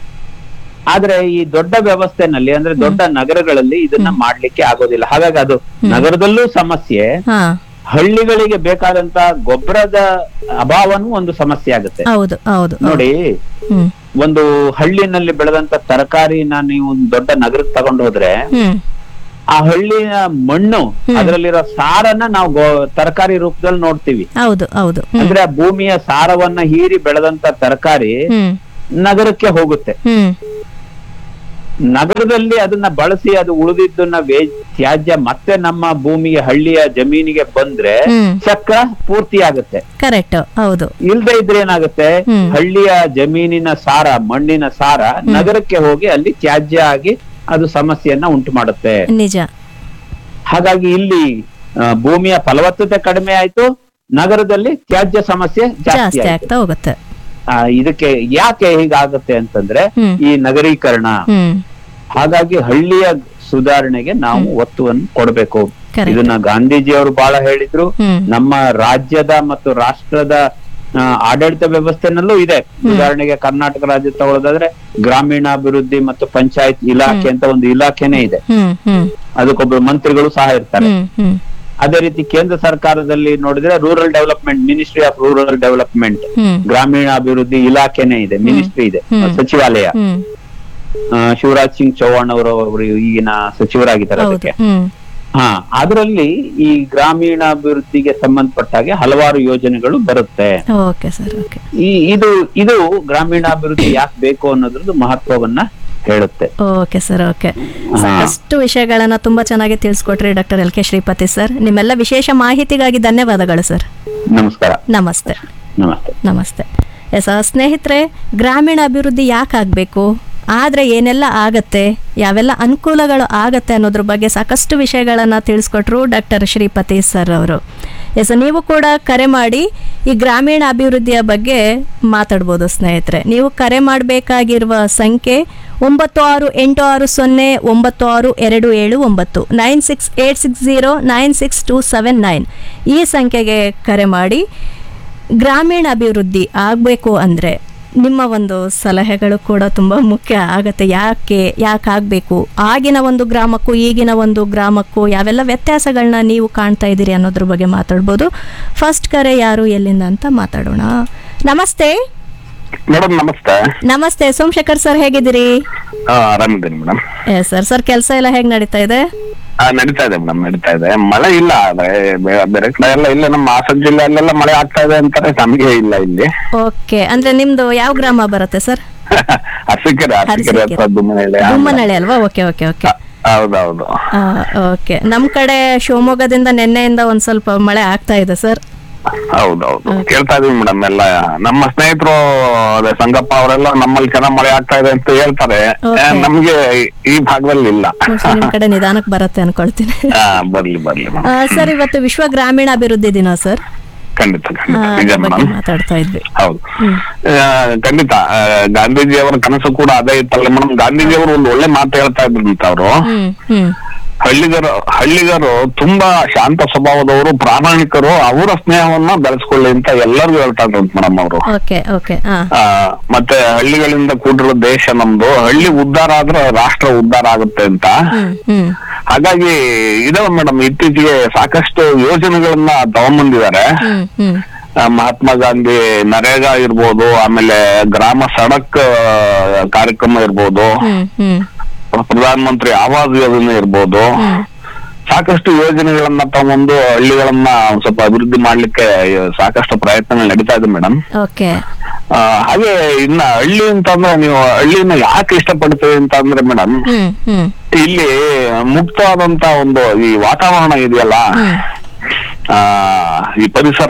ಆದ್ರೆ ಈ ದೊಡ್ಡ ವ್ಯವಸ್ಥೆನಲ್ಲಿ ಅಂದ್ರೆ ದೊಡ್ಡ ನಗರಗಳಲ್ಲಿ ಇದನ್ನ ಮಾಡ್ಲಿಕ್ಕೆ ಆಗೋದಿಲ್ಲ ಹಾಗಾಗಿ ಅದು ನಗರದಲ್ಲೂ ಸಮಸ್ಯೆ ಹಾ ಹಳ್ಳಿಗಳಿಗೆ ಬೇಕಾದಂತ ಗೊಬ್ಬರದ ಅಭಾವನೂ ಒಂದು ಸಮಸ್ಯೆ ಆಗುತ್ತೆ ಹೌದು ಹೌದು ನೋಡಿ ಹ್ಮ್ ಒಂದು ಹಳ್ಳಿನಲ್ಲಿ ಬೆಳೆದಂತ ತರಕಾರಿನ ನೀವು ಒಂದು ದೊಡ್ಡ ನಗರಕ್ಕೆ ತಗೊಂಡು ಹೋದ್ರೆ ಹ್ಮ್ ಆ ಹಳ್ಳಿಯ ಮಣ್ಣು ಅದರಲ್ಲಿರೋ ಸಾರನ್ನ ನಾವು ಗೋ- ತರಕಾರಿ ರೂಪದಲ್ಲಿ ನೋಡ್ತೀವಿ ಹೌದು ಹೌದು ಹ್ಮ್ ಅಂದ್ರೆ ಆ ಭೂಮಿಯ ಸಾರವನ್ನ ಹೀರಿ ಬೆಳೆದಂತ ತರಕಾರಿ ಹ್ಮ್ ನಗರಕ್ಕೆ ಹೋಗುತ್ತೆ ಹ್ಮ್ ನಗರದಲ್ಲಿ ಅದನ್ನ ಬಳಸಿ ಅದು ಉಳಿದಿದ್ದನ್ನ ವೇ ತ್ಯಾಜ್ಯ ಮತ್ತೆ ನಮ್ಮ ಭೂಮಿಗೆ ಹಳ್ಳಿಯ ಜಮೀನಿಗೆ ಬಂದ್ರೆ ಹ್ಮ್. ಚಕ್ರ ಪೂರ್ತಿ ಆಗುತ್ತೆ ಕರೆಕ್ಟ್ ಹೌದು ಇಲ್ದೇ ಇದ್ರೆ ಏನಾಗುತ್ತೆ ಹ್ಮ್. ಹಳ್ಳಿಯ ಜಮೀನಿನ ಸಾರ ಮಣ್ಣಿನ ಸಾರ ನಗರಕ್ಕೆ ಹೋಗಿ ಅಲ್ಲಿ ತ್ಯಾಜ್ಯ ಆಗಿ ಅದು ಸಮಸ್ಯೆಯನ್ನ ಉಂಟು ಮಾಡುತ್ತೆ ನಿಜ ಹಾಗಾಗಿ ಇಲ್ಲಿ ಆ, ಭೂಮಿಯ ಫಲವತ್ತತೆ ಕಡಿಮೆ ಆಯ್ತು ನಗರದಲ್ಲಿ ತ್ಯಾಜ್ಯ ಸಮಸ್ಯೆ ಜಾಸ್ತಿ ಜಾಸ್ತಿ ಆಯ್ತು ಆಗ್ತಾ ಹೋಗುತ್ತೆ ಆ, ಇದಕ್ಕೆ ಯಾಕೆ ಹೀಗಾಗುತ್ತೆ ಅಂತಂದ್ರೆ ಹ್ಮ್. ಈ ನಗರೀಕರಣ ಹ್ಮ್ ಹಾಗಾಗಿ ಹಳ್ಳಿಯ ಸುಧಾರಣೆಗೆ ನಾವು ಒತ್ತುವನ್ನು ಕೊಡಬೇಕು Correct. ಇದನ್ನ ಗಾಂಧೀಜಿಯವರು ಬಹಳ ಹೇಳಿದ್ರು ಹ್ಮ್. ನಮ್ಮ ರಾಜ್ಯದ ಮತ್ತು ರಾಷ್ಟ್ರದ ಆ, ಆಡಳಿತ ವ್ಯವಸ್ಥೆನಲ್ಲೂ ಇದೆ ಉದಾಹರಣೆಗೆ ಕರ್ನಾಟಕ ರಾಜ್ಯ ತಗೊಳ್ಳೋದಾದ್ರೆ ಗ್ರಾಮೀಣಾಭಿವೃದ್ಧಿ ಮತ್ತು ಪಂಚಾಯತ್ ಇಲಾಖೆ ಅಂತ ಒಂದು ಇಲಾಖೆನೇ ಇದೆ ಹ್ಮ್ ಹ್ಮ್ ಅದಕ್ಕೊಬ್ರು ಮಂತ್ರಿಗಳು ಸಹ ಇರ್ತಾರೆ ಹ್ಮ್ ಹ್ಮ್ ಅದೇ ರೀತಿ ಕೇಂದ್ರ ಸರ್ಕಾರದಲ್ಲಿ ನೋಡಿದ್ರೆ rural development ministry of rural development ಹ್ಮ್ ಗ್ರಾಮೀಣಾಭಿವೃದ್ಧಿ ಇಲಾಖೆನೇ ಇದೆ ಮಿನಿಸ್ಟ್ರಿ ಇದೆ ಹ್ಮ್. ಸಚಿವಾಲಯ ಹ್ಮ್ ಆ, ಶಿವರಾಜ್ ಸಿಂಗ್ ಚೌಹಾಣ್ ಅವರು ಅವರು ಈಗಿನ ಸಚಿವರಾಗಿದ್ದಾರೆ ಹೌದು ಅದಕ್ಕೆ ಹ್ಮ್ ಹಾ ಅದರಲ್ಲಿ ಈ ಗ್ರಾಮೀಣಾಭಿವೃದ್ಧಿಗೆ ಸಂಬಂಧಪಟ್ಟ ಹಾಗೆ ಹಲವಾರು ಯೋಜನೆಗಳು ಬರುತ್ತೆ ಓಕೆ ಸರ್ ಓಕೆ ಈ ಇದು ಇದು ಗ್ರಾಮೀಣಾಭಿವೃದ್ಧಿ ಯಾಕೆ ಬೇಕು ಅನ್ನೋದ್ರದ್ದು ಮಹತ್ವವನ್ನ ಹೇಳುತ್ತೆ ಓಕೆ ಸರ್ ಓಕೆ ಸಾಕಷ್ಟು ವಿಷಯಗಳನ್ನ ತುಂಬಾ ಚೆನ್ನಾಗಿ ತಿಳಿಸ್ಕೊಟ್ರಿ doctor L K Shripati sir ನಿಮ್ಮೆಲ್ಲ ವಿಶೇಷ ಮಾಹಿತಿಗಾಗಿ ಧನ್ಯವಾದಗಳು ಸರ್ ನಮಸ್ಕಾರ ನಮಸ್ತೆ ನಮಸ್ತೆ ನಮಸ್ತೆ ಎಸ್ ಸ್ನೇಹಿತರೆ ಗ್ರಾಮೀಣ ಅಭಿವೃದ್ಧಿ ಯಾಕೆ ಆಗಬೇಕು ಆದರೆ ಏನೆಲ್ಲ ಆಗತ್ತೆ ಯಾವೆಲ್ಲ ಅನುಕೂಲಗಳು ಆಗತ್ತೆ ಅನ್ನೋದ್ರ ಬಗ್ಗೆ ಸಾಕಷ್ಟು ವಿಷಯಗಳನ್ನು ತಿಳಿಸ್ಕೊಟ್ರು ಡಾಕ್ಟರ್ ಶ್ರೀಪತಿ ಸರ್ ಅವರು ಎಸ್ ನೀವು ಕೂಡ ಕರೆ ಮಾಡಿ ಈ ಗ್ರಾಮೀಣ ಅಭಿವೃದ್ಧಿಯ ಬಗ್ಗೆ ಮಾತಾಡ್ಬೋದು ಸ್ನೇಹಿತರೆ ನೀವು ಕರೆ ಮಾಡಬೇಕಾಗಿರುವ ಸಂಖ್ಯೆ ಒಂಬತ್ತು ಆರು ಎಂಟು ಆರು ಸೊನ್ನೆ ಒಂಬತ್ತು ಆರು ಎರಡು ಏಳು ಒಂಬತ್ತು nine six eight six zero nine six two seven nine ಈ ಸಂಖ್ಯೆಗೆ ಕರೆ ಮಾಡಿ ಗ್ರಾಮೀಣ ಅಭಿವೃದ್ಧಿ ಆಗಬೇಕು ಅಂದರೆ ನಿಮ್ಮ ಒಂದು ಸಲಹೆಗಳು ಕೂಡ ತುಂಬ ಮುಖ್ಯ ಆಗತ್ತೆ ಯಾಕೆ ಯಾಕೆ ಆಗಬೇಕು ಆಗಿನ ಒಂದು ಗ್ರಾಮಕ್ಕೂ ಈಗಿನ ಒಂದು ಗ್ರಾಮಕ್ಕೂ ಯಾವೆಲ್ಲ ವ್ಯತ್ಯಾಸಗಳನ್ನ ನೀವು ಕಾಣ್ತಾ ಇದ್ದೀರಿ ಅನ್ನೋದ್ರ ಬಗ್ಗೆ ಮಾತಾಡ್ಬೋದು ಫಸ್ಟ್ ಕರೆ ಯಾರು ಎಲ್ಲಿಂದ ಅಂತ ಮಾತಾಡೋಣ ನಮಸ್ತೆ ಮೇಡಮ್ ನಮಸ್ತೆ ನಮಸ್ತೆ ಸೋಮಶೇಖರ್ ಸರ್ ಹೇಗಿದ್ದೀರಿ ಆ, ಆರಾಮಿದ್ದೀನಿ ಮೇಡಮ್ ಎಸ್ ಸರ್ ಸರ್ ಕೆಲಸ ಎಲ್ಲ ಹೇಗೆ ನಡೀತಾ ಇದೆ ನಡೀತಾ ಇದೆ ಮೇಡಮ್ ನಡೀತಾ ಇದೆ ಮಳೆ ಇಲ್ಲ ಆದ್ರೆ ಬೇ- ಬೇರೆ ಕಡೆ ಎಲ್ಲ ಇಲ್ಲ ನಮ್ಮ ಹಾಸನ ಜಿಲ್ಲೆಯಲ್ಲೆಲ್ಲ ಮಳೆ ಆಗ್ತಾ ಇದೆ ಅಂತಾರೆ ನಮಗೆ ಇಲ್ಲ ಇಲ್ಲಿ ಓಕೆ ಅಂದ್ರೆ ನಿಮ್ದು ಯಾವ ಗ್ರಾಮ ಬರುತ್ತೆ ಸರ್ ಅರಸೀಕೆರೆ ಅರಸೀಕೆರೆ ಅರಸೀಕೆರೆ. ಹತ್ರ ದುಮ್ಮನಹಳ್ಳಿ ದುಮ್ಮನಹಳ್ಳಿ ಅಲ್ವಾ ಓಕೆ ಓಕೆ ಓಕೆ ಹೌದೌದು ಓಕೆ ನಮ್ಮ ಕಡೆ ಶಿವಮೊಗ್ಗದಿಂದ ನಿನ್ನೆಯಿಂದ ಒಂದ್ ಸ್ವಲ್ಪ ಮಳೆ ಆಗ್ತಾ ಇದೆ ಸರ್ ಹೌದೌದು ಕೇಳ್ತಾ ಇದೀವಿ ಮೇಡಮ್ ಎಲ್ಲ ನಮ್ಮ ಸ್ನೇಹಿತರು ಅದೇ ಸಂಗಪ್ಪ ಅವರೆಲ್ಲ ನಮ್ಮಲ್ಲಿ ಚೆನ್ನಾಗ್ ಮಳೆ ಆಗ್ತಾ ಇದೆ ಅಂತ ಹೇಳ್ತಾರೆ Okay. ಆ, ನಮ್ಗೆ ಈ- ಈ ಭಾಗದಲ್ಲಿ ಇಲ್ಲ ಮೋಸ್ಟ್ಲಿ ನಿಮ್ ಕಡೆ ನಿಧಾನಕ್ಕೆ ಬರುತ್ತೆ ಅನ್ಕೊಳ್ತೀನಿ ಆ, ಬರ್ಲಿ ಬರ್ಲಿ ಆ, ಮೇಡಮ್ ಸರ್ ಇವತ್ತು ವಿಶ್ವ ಗ್ರಾಮೀಣ ಅಭಿವೃದ್ಧಿ ದಿನ ಸರ್ ಖಂಡಿತ ಆ, ಖಂಡಿತ ನಿಜ ಅದ್ರ ಬಗ್ಗೆ ಮೇಡಮ್ ಮಾತಾಡ್ತಾ ಇದ್ವಿ ಹೌದು ಆ, ಖಂಡಿತ ಆ, ಗಾಂಧೀಜಿಯವರ ಕನಸು ಕೂಡ ಅದೇ ಇತ್ತಲ್ಲ ಮೇಡಮ್ ಗಾಂಧೀಜಿಯವರು ಒಂದು ಒಳ್ಳೆ ಮಾತು ಹೇಳ್ತಾ ಇದ್ರಂತ ಅವರು ಹ್ಮ್ ಹ್ಮ್ ಹಳ್ಳಿಗರು ಹಳ್ಳಿಗರು ತುಂಬಾ ಶಾಂತ ಸ್ವಭಾವದವರು ಪ್ರಾಮಾಣಿಕರು ಅವರ ಸ್ನೇಹವನ್ನ ಬೆಳೆಸ್ಕೊಳ್ಳಿ ಅಂತ ಎಲ್ಲರಿಗೂ ಹೇಳ್ತಾ ಇದ್ರಂತ ಮೇಡಮ್ ಅವರು ಓಕೆ ಓಕೆ ಹಾ ಆ, ಮತ್ತೆ ಹಳ್ಳಿಗಳಿಂದ ಕೂಡಿರೋ ದೇಶ ನಮ್ದು ಹಳ್ಳಿ ಉದ್ಧಾರ ಆದ್ರೆ ರಾಷ್ಟ್ರ ಉದ್ಧಾರ ಆಗುತ್ತೆ ಅಂತ ಹ್ಮ್ ಹ್ಮ್ ಹಾಗಾಗಿ ಇದಾವೆ ಮೇಡಮ್ ಇತ್ತೀಚೆಗೆ ಸಾಕಷ್ಟು ಯೋಜನೆಗಳನ್ನ ತಗೊಂಡ್ಬಂದಿದ್ದಾರೆ ಹ್ಮ್ ಹ್ಮ್ ಆ, ಮಹಾತ್ಮ ಗಾಂಧಿ ನರೇಗಾ ಇರ್ಬೋದು ಆಮೇಲೆ ಗ್ರಾಮ ಸಡಕ್ ಆ, ಕಾರ್ಯಕ್ರಮ ಇರ್ಬೋದು ಹ್ಮ್ ಹ್ಮ್ ಪ್ರಧಾನ ಮಂತ್ರಿ ಆವಾಸ್ ಯೋಜನೆ ಇರ್ಬೋದು ಸಾಕಷ್ಟು ಯೋಜನೆಗಳನ್ನ ತಗೊಂಡು ಹಳ್ಳಿಗಳನ್ನ ಒಂದ್ ಸ್ವಲ್ಪ ಅಭಿವೃದ್ಧಿ ಮಾಡ್ಲಿಕ್ಕೆ ಸಾಕಷ್ಟು ಪ್ರಯತ್ನಗಳು ನಡೀತಾ ಇದೆ ಮೇಡಮ್ ಓಕೆ ಹಾಗೆ ಇನ್ನ ಹಳ್ಳಿ ಅಂತಂದ್ರೆ ನೀವು ಹಳ್ಳಿನ ಯಾಕೆ ಇಷ್ಟಪಡ್ತೀವಿ ಅಂತ ಅಂದ್ರೆ ಮೇಡಮ್ ಹ್ಮ್ ಹ್ಮ್ ಇಲ್ಲಿ ಮುಕ್ತವಾದಂತ ಒಂದು ಈ ವಾತಾವರಣ ಇದೆಯಲ್ಲ ಆ ಈ ಪರಿಸರ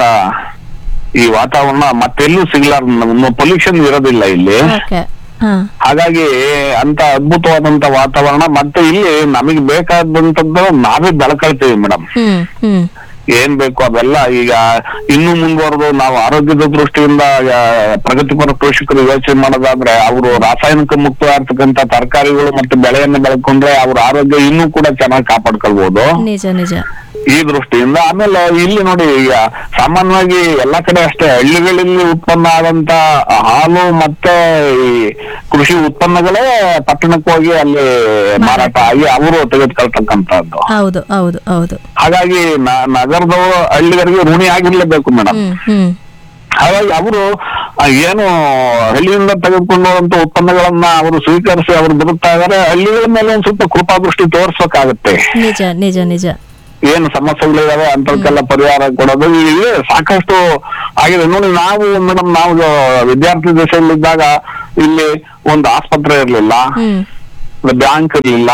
ಈ ವಾತಾವರಣ ಮತ್ತೆಲ್ಲೂ ಸಿಗ್ಲಾರ ಪೊಲ್ಯೂಷನ್ ಇರೋದಿಲ್ಲ ಇಲ್ಲಿ ಓಕೆ ಹಾ ಹಾಗಾಗಿ ಅಂತ ಅದ್ಭುತವಾದಂತ ವಾತಾವರಣ ಮತ್ತೆ ಇಲ್ಲಿ ನಮಗೆ ಬೇಕಾದಂತದ್ದು ನಾವೇ ಬೆಳ್ಕೊಳ್ತೀವಿ ಮೇಡಮ್ ಹ್ಮ್ ಹ್ಮ್ ಏನ್ ಬೇಕು ಅದೆಲ್ಲ ಈಗ ಇನ್ನು ಮುಂದುವರೆದು ನಾವು ಆರೋಗ್ಯದ ದೃಷ್ಟಿಯಿಂದ ಆ, ಪ್ರಗತಿಪರ ಕೃಷಿಕರು ಯೋಚನೆ ಮಾಡೋದಾದ್ರೆ ಅವರು ರಾಸಾಯನಿಕ ಮುಕ್ತವಾಗಿರ್ತಕ್ಕಂಥ ತರಕಾರಿಗಳು ಮತ್ತೆ ಬೆಳೆಯನ್ನ ಬೆಳ್ಕೊಂಡ್ರೆ ಅವ್ರ ಆರೋಗ್ಯ ಇನ್ನೂ ಕೂಡ ಚೆನ್ನಾಗಿ ಕಾಪಾಡ್ಕೊಳ್ಬಹುದು ನಿಜ ನಿಜ ಈ ದೃಷ್ಟಿಯಿಂದ ಆಮೇಲೆ ಇಲ್ಲಿ ನೋಡಿ ಈಗ ಸಾಮಾನ್ಯವಾಗಿ ಎಲ್ಲಾ ಕಡೆ ಅಷ್ಟೇ ಹಳ್ಳಿಗಳಲ್ಲಿ ಉತ್ಪನ್ನ ಆದಂತ ಹಾಲು ಮತ್ತೆ ಈ ಕೃಷಿ ಉತ್ಪನ್ನಗಳೇ ಪಟ್ಟಣಕ್ಕೆ ಹೋಗಿ ಅಲ್ಲಿ ಮಾರಾಟ ಆಗಿ ಅವರು ತೆಗೆದುಕೊಳ್ತಕ್ಕಂಥದ್ದು ಹೌದು ಹೌದು ಹೌದು ಹಾಗಾಗಿ ನ- ನಗರದವರು ಹಳ್ಳಿಗರಿಗೆ ಋಣಿ ಆಗಿರ್ಲೇಬೇಕು ಮೇಡಮ್ ಹ್ಮ್ ಹ್ಮ್ ಹಾಗಾಗಿ ಅವರು ಏನು ಹಳ್ಳಿಯಿಂದ ತೆಗೆದುಕೊಂಡು ಹೋದಂತ ಉತ್ಪನ್ನಗಳನ್ನ ಅವರು ಸ್ವೀಕರಿಸಿ ಅವರು ಬದುಕ್ತಾ ಇದಾರೆ ಹಳ್ಳಿಗಳ ಮೇಲೆ ಒಂದ್ ಸ್ವಲ್ಪ ಕೃಪಾದೃಷ್ಟಿ ತೋರ್ಸ್ಬೇಕಾಗತ್ತೆ ನಿಜ ನಿಜ ನಿಜ ಏನು ಸಮಸ್ಯೆಗಳಿದಾವೆ ಅಂತವಕ್ಕೆಲ್ಲ ಪರಿಹಾರ ಕೊಡೋದು ಇಲ್ಲಿ ಸಾಕಷ್ಟು ಆಗಿದೆ ನೋಡಿ ನಾವು ಮೇಡಮ್ ನಾವು ವಿದ್ಯಾರ್ಥಿ ದಶೆಯಲ್ಲಿದ್ದಾಗ ಇಲ್ಲಿ ಒಂದು ಆಸ್ಪತ್ರೆ ಇರ್ಲಿಲ್ಲ ಹ್ಮ್ ಬ್ಯಾಂಕ್ ಇರ್ಲಿಲ್ಲ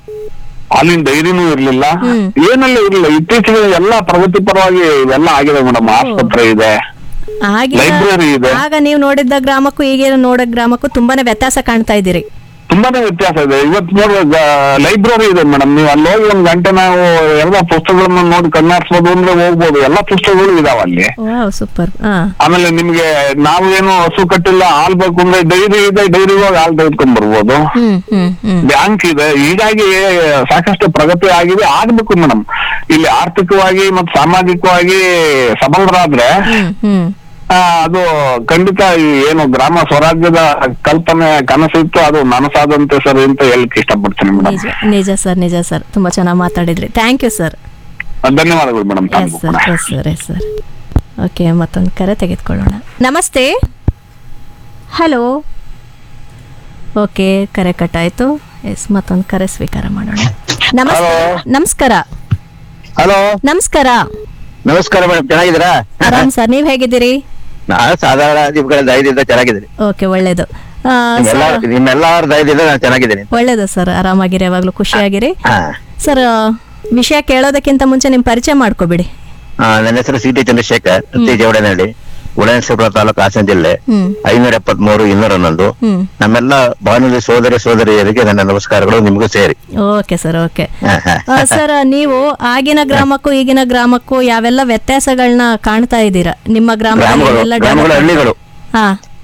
ಹಾಲಿನ ಡೈರಿನೂ ಇರ್ಲಿಲ್ಲ ಹ್ಮ್. ಏನೆಲ್ಲ ಇರ್ಲಿಲ್ಲ ಇತ್ತೀಚೆಗೆ ಎಲ್ಲ ಪ್ರಗತಿಪರವಾಗಿ ಇವೆಲ್ಲ ಆಗಿದೆ ಮೇಡಮ್ ಆಸ್ಪತ್ರೆ ಇದೆ ಆಗಿನ ಲೈಬ್ರರಿ ಇದೆ ಆಗ ನೀವು ನೋಡಿದ್ದ ಗ್ರಾಮಕ್ಕೂ ಈಗಿನ ನೋಡೋ ಗ್ರಾಮಕ್ಕೂ ತುಂಬಾನೇ ವ್ಯತ್ಯಾಸ ಕಾಣ್ತಾ ಇದ್ದೀರಿ ತುಂಬಾನೇ ವ್ಯತ್ಯಾಸ ಇದೆ ಇವತ್ತು ನೋಡಿ ಲೈಬ್ರರಿ ಇದೆ ಮೇಡಮ್ ನೀವು ಅಲ್ಲಿ ಹೋಗಿ ಒಂದ್ ಗಂಟೆ ನಾವು ಎಲ್ಲ ಪುಸ್ತಕಗಳನ್ನ ನೋಡಿ ಕಣ್ಣಾಡ್ಸ್ಬೋದು ಅಂದ್ರೆ ಹೋಗ್ಬೋದು ಎಲ್ಲಾ ಪುಸ್ತಕಗಳು ಇದಾವ ಅಲ್ಲಿ ವಾವ್ ಸೂಪರ್ ಹಾ ಆಮೇಲೆ ನಿಮ್ಗೆ ನಾವು ಏನು ಹಸು ಕಟ್ಟಿಲ್ಲ ಹಾಲ್ ಬೇಕು ಅಂದ್ರೆ ಡೈರಿ ಇದೆ ಡೈರಿ ಹೋಗಿ ಹಾಲ್ ತೆಗೆದ್ಕೊಂಡ್ ಬರ್ಬೋದು ಹ್ಮ್ ಹ್ಮ್ ಹ್ಮ್ ಬ್ಯಾಂಕ್ ಇದೆ ಹೀಗಾಗಿ ಸಾಕಷ್ಟು ಪ್ರಗತಿ ಆಗಿದೆ ಆಗ್ಬೇಕು ಮೇಡಮ್ ಇಲ್ಲಿ ಆರ್ಥಿಕವಾಗಿ ಮತ್ತು ಸಾಮಾಜಿಕವಾಗಿ ಸಬಲರಾದ್ರೆ ಹ್ಮ್ ಹ್ಮ್ ಆ, ಅದು ಖಂಡಿತ ಈ ಏನು ಗ್ರಾಮ ಸ್ವರಾಜ್ಯದ ಕಲ್ಪನೆ ಕನಸಿತ್ತು ಅದು ನನಸಾದಂತೆ ಸರ್ ಅಂತ ಹೇಳಕ್ ಇಷ್ಟಪಡ್ತೀನಿ ಮೇಡಮ್ ನಿಜ ನಿಜ ಸರ್ ನಿಜ ಸರ್ ತುಂಬಾ ಚೆನ್ನಾಗಿ ಮಾತಾಡಿದ್ರಿ ಥ್ಯಾಂಕ್ ಯು ಸರ್ ಧನ್ಯವಾದಗಳು madam yes sir yes sir yes sir okay ಮತ್ತೊಂದು ಕರೆ ತೆಗೆದುಕೊಳ್ಳೋಣ ನಮಸ್ತೆ ಹಲೋ ಓಕೆ ಕರೆ ಕಟ್ಟಾಯ್ತು ಎಸ್ ಮತ್ತೊಂದು ಕರೆ ಸ್ವೀಕಾರ ಮಾಡೋಣ ನಮಸ್ಕಾರ ನಮಸ್ಕಾರ ಹಲೋ ನಮಸ್ಕಾರ ನಮಸ್ಕಾರ ಮೇಡಮ್ ಚೆನ್ನಾಗಿದ್ದೀರಾ ಆರಾಮ್ ಸರ್ ನೀವ್ ಹೇಗಿದ್ದೀರಿ ನಾನು ಸಾಧಾರಣ ನಿಮ್ಗಳ ದಯದಿಂದ ಚೆನ್ನಾಗಿದ್ದೀನಿ ಓಕೆ ಒಳ್ಳೇದು ಆ, ನಿಮ್ಮೆಲ್ಲ ಸರ್, ನಿಮ್ಮೆಲ್ಲರ ದಯದಿಂದ ನಾನು ಚೆನ್ನಾಗಿದ್ದೀನಿ ಒಳ್ಳೇದು ಸರ್ ಆರಾಮಾಗಿರಿ ಯಾವಾಗ್ಲೂ ಖುಷಿಯಾಗಿರಿ ಹಾ ಸರ್ ಆ, ವಿಷಯ ಕೇಳೋದಕ್ಕಿಂತ ಮುಂಚೆ ನಿಮ್ ಪರಿಚಯ ಮಾಡ್ಕೋಬಿಡಿ ಆ, ನನ್ನ ಹೆಸರು ಸಿ ಟಿ ಚಂದ್ರಶೇಖರ್ ತಿ ಜವಡನಹಳ್ಳಿ ಉಳನೇಶ್ವರ ತಾಲೂಕು ಹಾಸನ ಜಿಲ್ಲೆ ಹ್ಮ್ ಐನೂರ ಎಪ್ಪತ್ಮೂರು ಇನ್ನೂರ ಹನ್ನೊಂದು ಹ್ಮ್ ನಮ್ಮೆಲ್ಲ ಬಾನುಲಿ ಸೋದರಿ ಸೋದರಿಯರಿಗೆ ನನ್ನ ನಮಸ್ಕಾರಗಳು ನಿಮಗೂ ಸೇರಿ ಓಕೆ ಸರ್ ಓಕೆ ಹಾ, ಹಾ. ಆ, ಸರ್ ನೀವು ಆಗಿನ ಗ್ರಾಮಕ್ಕೂ ಈಗಿನ ಗ್ರಾಮಕ್ಕೂ ಯಾವೆಲ್ಲ ವ್ಯತ್ಯಾಸಗಳನ್ನ ಕಾಣ್ತಾ ಇದ್ದೀರಾ ನಿಮ್ಮ ಗ್ರಾಮದಲ್ಲಿ ಗ್ರಾಮಗಳು ಎಲ್ಲ ಗ್ರಾಮಗಳು develop- ಹಳ್ಳಿಗಳು ಹಾ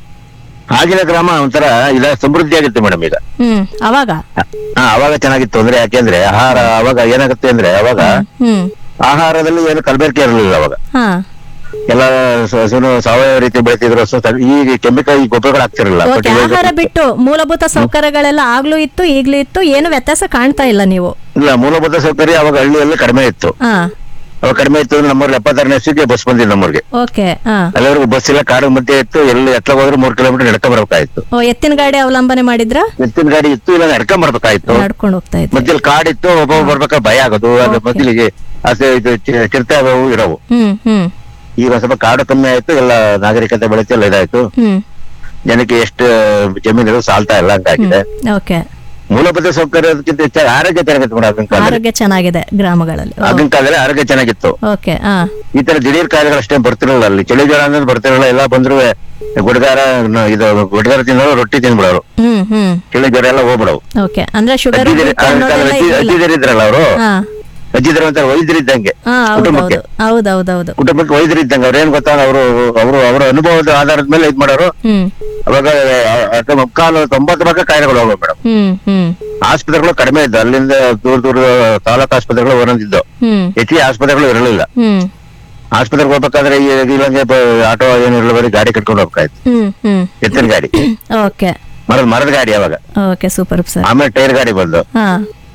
ಆಗಿನ ಗ್ರಾಮ ಒಂಥರ ಇಲ್ಲ ಸಮೃದ್ಧಿಯಾಗಿತ್ತು ಮೇಡಮ್ ಈಗ ಹ್ಮ್ ಅವಾಗ ಹಾ ಅವಾಗ ಚೆನ್ನಾಗಿತ್ತು ಅಂದ್ರೆ ಯಾಕೆಂದ್ರೆ ಆಹಾರ ಅವಾಗ ಏನಾಗುತ್ತೆ ಅಂದ್ರೆ ಅವಾಗ ಹ್ಮ್ ಆಹಾರದಲ್ಲಿ ಏನು ಕಲಬೆರಕೆ ಇರಲಿಲ್ಲ ಅವಾಗ ಹಾ ಎಲ್ಲ ಸ- ಸುನು ಸಾವಯವ ರೀತಿ ಬೆಳೆತಿದ್ರು ಸೊ ಸ- ಈಗ ಕೆಮಿಕಲ್ ಗೊಬ್ಬರಗಳು ಆಗ್ತಿರಲಿಲ್ಲ ಓಕೆ ಆಹಾರ ಬಿಟ್ಟು ಮೂಲಭೂತ ಸೌಕರ್ಯಗಳೆಲ್ಲ ಆಗ್ಲೂ ಇತ್ತು ಈಗ್ಲೂ ಇತ್ತು ಏನು ವ್ಯತ್ಯಾಸ ಕಾಣ್ತಾ ಇಲ್ಲ ನೀವು ಇಲ್ಲ ಮೂಲಭೂತ ಸೌಕರ್ಯ ಅವಾಗ ಹಳ್ಳಿಯಲ್ಲಿ ಕಡಿಮೆ ಇತ್ತು ಹಾ ಅವಾಗ ಕಡಿಮೆ ಇತ್ತು ಅಂದ್ರೆ ನಮ್ಮೂರಲ್ಲಿ ಎಪ್ಪತ್ತಾರನೇ ಇಸ್ವಿಗೆ ಬಸ್ ಬಂದಿದ್ದು ನಮ್ಮೂರಿಗೆ ಓಕೆ ಹಾ ಅಲ್ಲಿವರೆಗೂ ಬಸ್ ಇಲ್ಲ ಕಾಡು ಮಧ್ಯೆ ಇತ್ತು ಎಲ್ಲಿ ಎತ್ತ ಹೋದ್ರೆ ಮೂರ್ ಕಿಲೋಮೀಟರ್ ನಡ್ಕೊಂಡ್ ಬರ್ಬೇಕಾಯ್ತು ಓ ಎತ್ತಿನ ಗಾಡಿ ಅವಲಂಬನೆ ಮಾಡಿದ್ರ ಎತ್ತಿನ ಗಾಡಿ ಇತ್ತು ಇಲ್ಲ ನಡ್ಕೊಂಡ್ ಬರ್ಬೇಕಾಯ್ತು ನಡ್ಕೊಂಡು ಹೋಗ್ತಾ ಇದ್ರಿ ಮಧ್ಯದಲ್ಲಿ ಕಾಡಿತ್ತು ಒಬ್ಬ ಬರ್ಬೇಕಾದ್ರೆ ಭಯ ಆಗೋದು ಅದು Okay. ಮಧ್ಯಲಿಗೆ ಅದು ಇದು ಚಿ- ಚಿರತೆ ಅವು ಇರೋವು ಹ್ಮ್ ಹ್ಮ್ ಈಗ ಒಂದ್ ಸ್ವಲ್ಪ ಕಾಡು ಕಮ್ಮಿ ಆಯ್ತು ಎಲ್ಲ ನಾಗರಿಕತೆ ಬೆಳೆತು ಎಲ್ಲ ಇದಾಯ್ತು ಹ್ಮ್ ಜನಕ್ಕೆ ಎಷ್ಟು ಜಮೀನು ಸಾಲ್ತಾ ಇಲ್ಲ ಹಂಗಾಗಿದೆ ಓಕೆ ಮೂಲಭೂತ ಸೌಕರ್ಯಕ್ಕಿಂತ ಹೆಚ್ಚಾಗಿ ಆರೋಗ್ಯ ಚೆನ್ನಾಗಿತ್ತು ಮೇಡಮ್ ಆಗಿನ ಕಾಲದಲ್ಲಿ ಆರೋಗ್ಯ ಚೆನ್ನಾಗಿದೆ ಗ್ರಾಮಗಳಲ್ಲಿ ಆಗಿನ ಕಾಲದಲ್ಲಿ ಆರೋಗ್ಯ ಚೆನ್ನಾಗಿತ್ತು ಓಕೆ ಹಾ ಈ ತರ ದಿಢೀರ್ ಕಾಯಿಲೆಗಳು ಅಷ್ಟೇ ಬರ್ತಿರಲಿಲ್ಲ ಅಲ್ಲಿ ಚಳಿ ಜ್ವರ ಅಂದ್ರೆ ಬರ್ತಿರಲಿಲ್ಲ ಎಲ್ಲ ಬಂದ್ರು ಗುಡ್ಗಾರ ನ- ಇದು ಗುಡ್ಗಾರ ತಿನ್ನೋರು ರೊಟ್ಟಿ ತಿನ್ಬಿಡೋರು ಹ್ಮ್ ಹ್ಮ್ ಚಳಿ ಜ್ವರ ಎಲ್ಲ ಹೋಗ್ಬಿಡವು ಓಕೆ ಅಂದ್ರೆ ಶುಗರ್ ಅಜ್ಜಿದರಿದ್ರಲ್ಲ ಅವರು ಹಾ ಅಜ್ಜಿದ್ರ ಅಂತ ವೈದ್ಯರಿದ್ದಂಗೆ ಹಾ ಕುಟುಂಬಕ್ಕೆ ಹೌದೌದು ಹೌದೌದೌದು ಕುಟುಂಬಕ್ಕೆ ವೈದ್ಯರಿದ್ದಂಗೆ ಅವ್ರು ಏನ್ ಗೊತ್ತಾ ಅವರು ಅವರು ಅವರ ಅನುಭವದ ಆಧಾರದ ಮೇಲೆ ಇದ್ ಮಾಡೋರು ಹ್ಮ್ ಅವಾಗ ಅಥವಾ ಮುಕ್ಕಾಲು ತೊಂಬತ್ತು ಭಾಗ ಕಾಯಿಲೆಗಳು ಹೋಗೋ ಮೇಡಮ್ ಹ್ಮ್ ಹ್ಮ್ ಆಸ್ಪತ್ರೆಗಳು ಕಡಿಮೆ ಇದ್ದು ಅಲ್ಲಿಂದ ದೂರ ದೂರ ತಾಲೂಕು ಆಸ್ಪತ್ರೆಗಳು ಒಂದೊಂದಿದ್ದು ಹ್ಮ್ ಹೆಚ್ಚಿಗೆ ಆಸ್ಪತ್ರೆಗಳು ಇರಲಿಲ್ಲ ಹ್ಮ್ ಆಸ್ಪತ್ರೆಗೆ ಹೋಗ್ಬೇಕಾದ್ರೆ ಈ ಇಲ್ಲಂಗೆ ಬ- ಆಟೋ ಏನಿರಲ್ಲ ಬರೀ ಗಾಡಿ ಕಟ್ಕೊಂಡು ಹೋಗ್ಬೇಕಾಯ್ತು ಹ್ಮ್ ಹ್ಮ್ ಎತ್ತಿನ ಗಾಡಿ ಓಕೆ ಮರದ ಮರದ ಗಾಡಿ ಅವಾಗ ಓಕೆ ಸೂಪರ್ ಸರ್ ಆಮೇಲೆ ಟೈರ್ ಗಾಡಿ ಬಂದು ಹಾ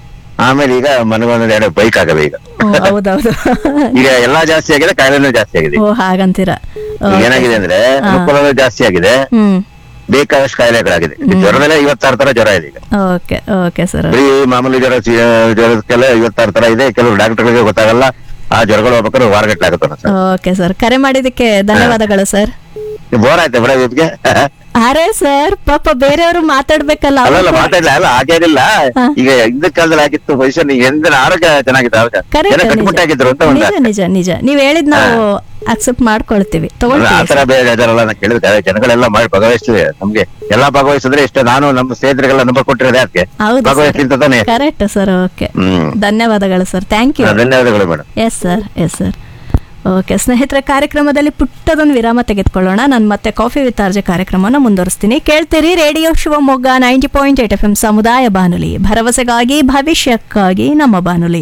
ಆಮೇಲೆ ಈಗ ಮನಗೊಂದು ಎರಡು ಬೈಕ್ ಆಗವೆ ಈಗ ಓ, ಹೌದೌದು ಈಗ ಎಲ್ಲಾ ಜಾಸ್ತಿ ಆಗಿದೆ ಕಾಯಿಲೆನೂ ಜಾಸ್ತಿ ಆಗಿದೆ ಓ ಹಾಗಂತೀರಾ ಈಗ ಏನಾಗಿದೆ ಅಂದ್ರೆ ಅನುಕೂಲನೂ ಜಾಸ್ತಿ ಆಗಿದೆ ಹ್ಮ್ ಬೇಕಾದಷ್ಟು ಕಾಯಿಲೆಗಳಾಗಿದೆ ಜ್ವರದಲ್ಲೇ ಐವತ್ತಾರು ತರ ಜ್ವರ ಇದೆ ಈಗ ಓಕೆ ಓಕೆ ಸರ್ ಬರೀ ಮಾಮೂಲಿ ಜ್ವರ ಚಿ- ಜ್ವರಕ್ಕೆಲ್ಲ ಐವತ್ತಾರು ತರ ಇದೆ ಕೆಲವು ಡಾಕ್ಟರ್ಗಳಿಗೆ ಗೊತ್ತಾಗಲ್ಲ ಆ ಜ್ವರಗಳು ಹೋಗ್ಬೇಕಾದ್ರೆ ವಾರಗಟ್ಲೆ ಆಗುತ್ತೆ ಸರ್ ಓಕೆ ಸರ್ ಕರೆ ಮಾಡಿದ್ದಕ್ಕೆ ಧನ್ಯವಾದಗಳು ಸರ್ ಬೋರ್ ಆಯ್ತಾ ಬರೀ ಇದಕ್ಕೆ ಅರೆ ಸರ್ ಪಾಪ ಬೇರೆಯವರು ಮಾತಾಡ್ಬೇಕಲ್ಲ ಅವ್ರು ಅಲ್ಲಲ್ಲ ಕೂಡ- ಮಾತಾಡ್ಲ ಅಲ್ಲ ಹಾಗೇನಿಲ್ಲ ಹಾ. ಈಗ ಹಿಂದಿನ ಕಾಲದಲ್ಲಿ ಆಗಿತ್ತು ಪೊಸಿಷನ್ ಈಗ ಎಂದಿನ ಆರೋಗ್ಯ ಚೆನ್ನಾಗಿತ್ತು ಆವಾಗ Correct, ಜನ ನಿಜ. ಕಟ್ಮುಟ್ಟಾಗಿದ್ರು ಅಂತ ಒಂದು ನಿಜ ನಿಜ ನಿಜ ನೀವ್ ಹೇಳಿದ್ ನಾವು ಅಕ್ಸೆಪ್ಟ್ ಮಾಡ್ಕೊಳ್ತೀವಿ ಆ ತಗೊಳ್ತೀವಿ ತರ ಬೇರೆ ಇದಾರಲ್ಲ ನಾ ಕೇಳಿದ್ರೆ ಜನಗಳೆಲ್ಲ ಮಾಡಿ ಭಾಗವಹಿಸ್ತಿದೆ ನಮ್ಗೆ ಎಲ್ಲಾ ಭಾಗವಹಿಸಿದ್ರೆ ಇಷ್ಟ ನಾನು ನಮ್ಮ ಸ್ನೇಹಿತರಿಗೆಲ್ಲ ನಂಬರ್ ಕೊಟ್ಟಿರೋದೇ ಅದಕ್ಕೆ ಹೌದು ಭಾಗವಹಿಸ್ತಿಂತ ತಾನೆ ಕರೆಕ್ಟ್ ಸರ್ ಓಕೆ ಹ್ಮ್ ಧನ್ಯವಾದಗಳು ಸರ್ ಥ್ಯಾಂಕ್ ಯು ಧನ್ಯವಾದಗಳು madam yes sir yes sir okay ಸ್ನೇಹಿತರೆ ಕಾರ್ಯಕ್ರಮದಲ್ಲಿ ಪುಟ್ಟದೊಂದು ವಿರಾಮ ತೆಗೆದುಕೊಳ್ಳೋಣ ನಾನು ಮತ್ತೆ ಕಾಫಿ ವಿತ್ ಆರ್ಜೆ ಕಾರ್ಯಕ್ರಮನ ಮುಂದುವರಿಸ್ತೀನಿ ಕೇಳ್ತೀರಿ radio Shivamogga ninety point eight F M ಸಮುದಾಯ ಬಾನುಲಿ ಭರವಸೆಗಾಗಿ ಭವಿಷ್ಯಕ್ಕಾಗಿ ನಮ್ಮ ಬಾನುಲಿ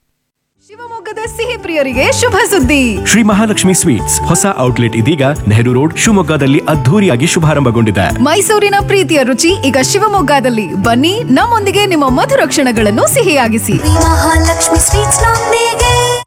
ಶಿವಮೊಗ್ಗದ ಸಿಹಿ ಪ್ರಿಯರಿಗೆ ಶುಭ ಸುದ್ದಿ ಶ್ರೀ ಮಹಾಲಕ್ಷ್ಮಿ ಸ್ವೀಟ್ಸ್ ಹೊಸ ಔಟ್ಲೆಟ್ ಇದೀಗ ನೆಹರು ರೋಡ್ ಶಿವಮೊಗ್ಗದಲ್ಲಿ ಅದ್ಧೂರಿಯಾಗಿ ಶುಭಾರಂಭಗೊಂಡಿದೆ ಮೈಸೂರಿನ ಪ್ರೀತಿಯ ರುಚಿ ಈಗ ಶಿವಮೊಗ್ಗದಲ್ಲಿ ಬನ್ನಿ ನಮ್ಮೊಂದಿಗೆ ನಿಮ್ಮ ಮಧುರ ಕ್ಷಣಗಳನ್ನು ಸಿಹಿಯಾಗಿಸಿ ಶ್ರೀ ಮಹಾಲಕ್ಷ್ಮಿ ಸ್ವೀಟ್ಸ್ ನೊಂದಿಗೆ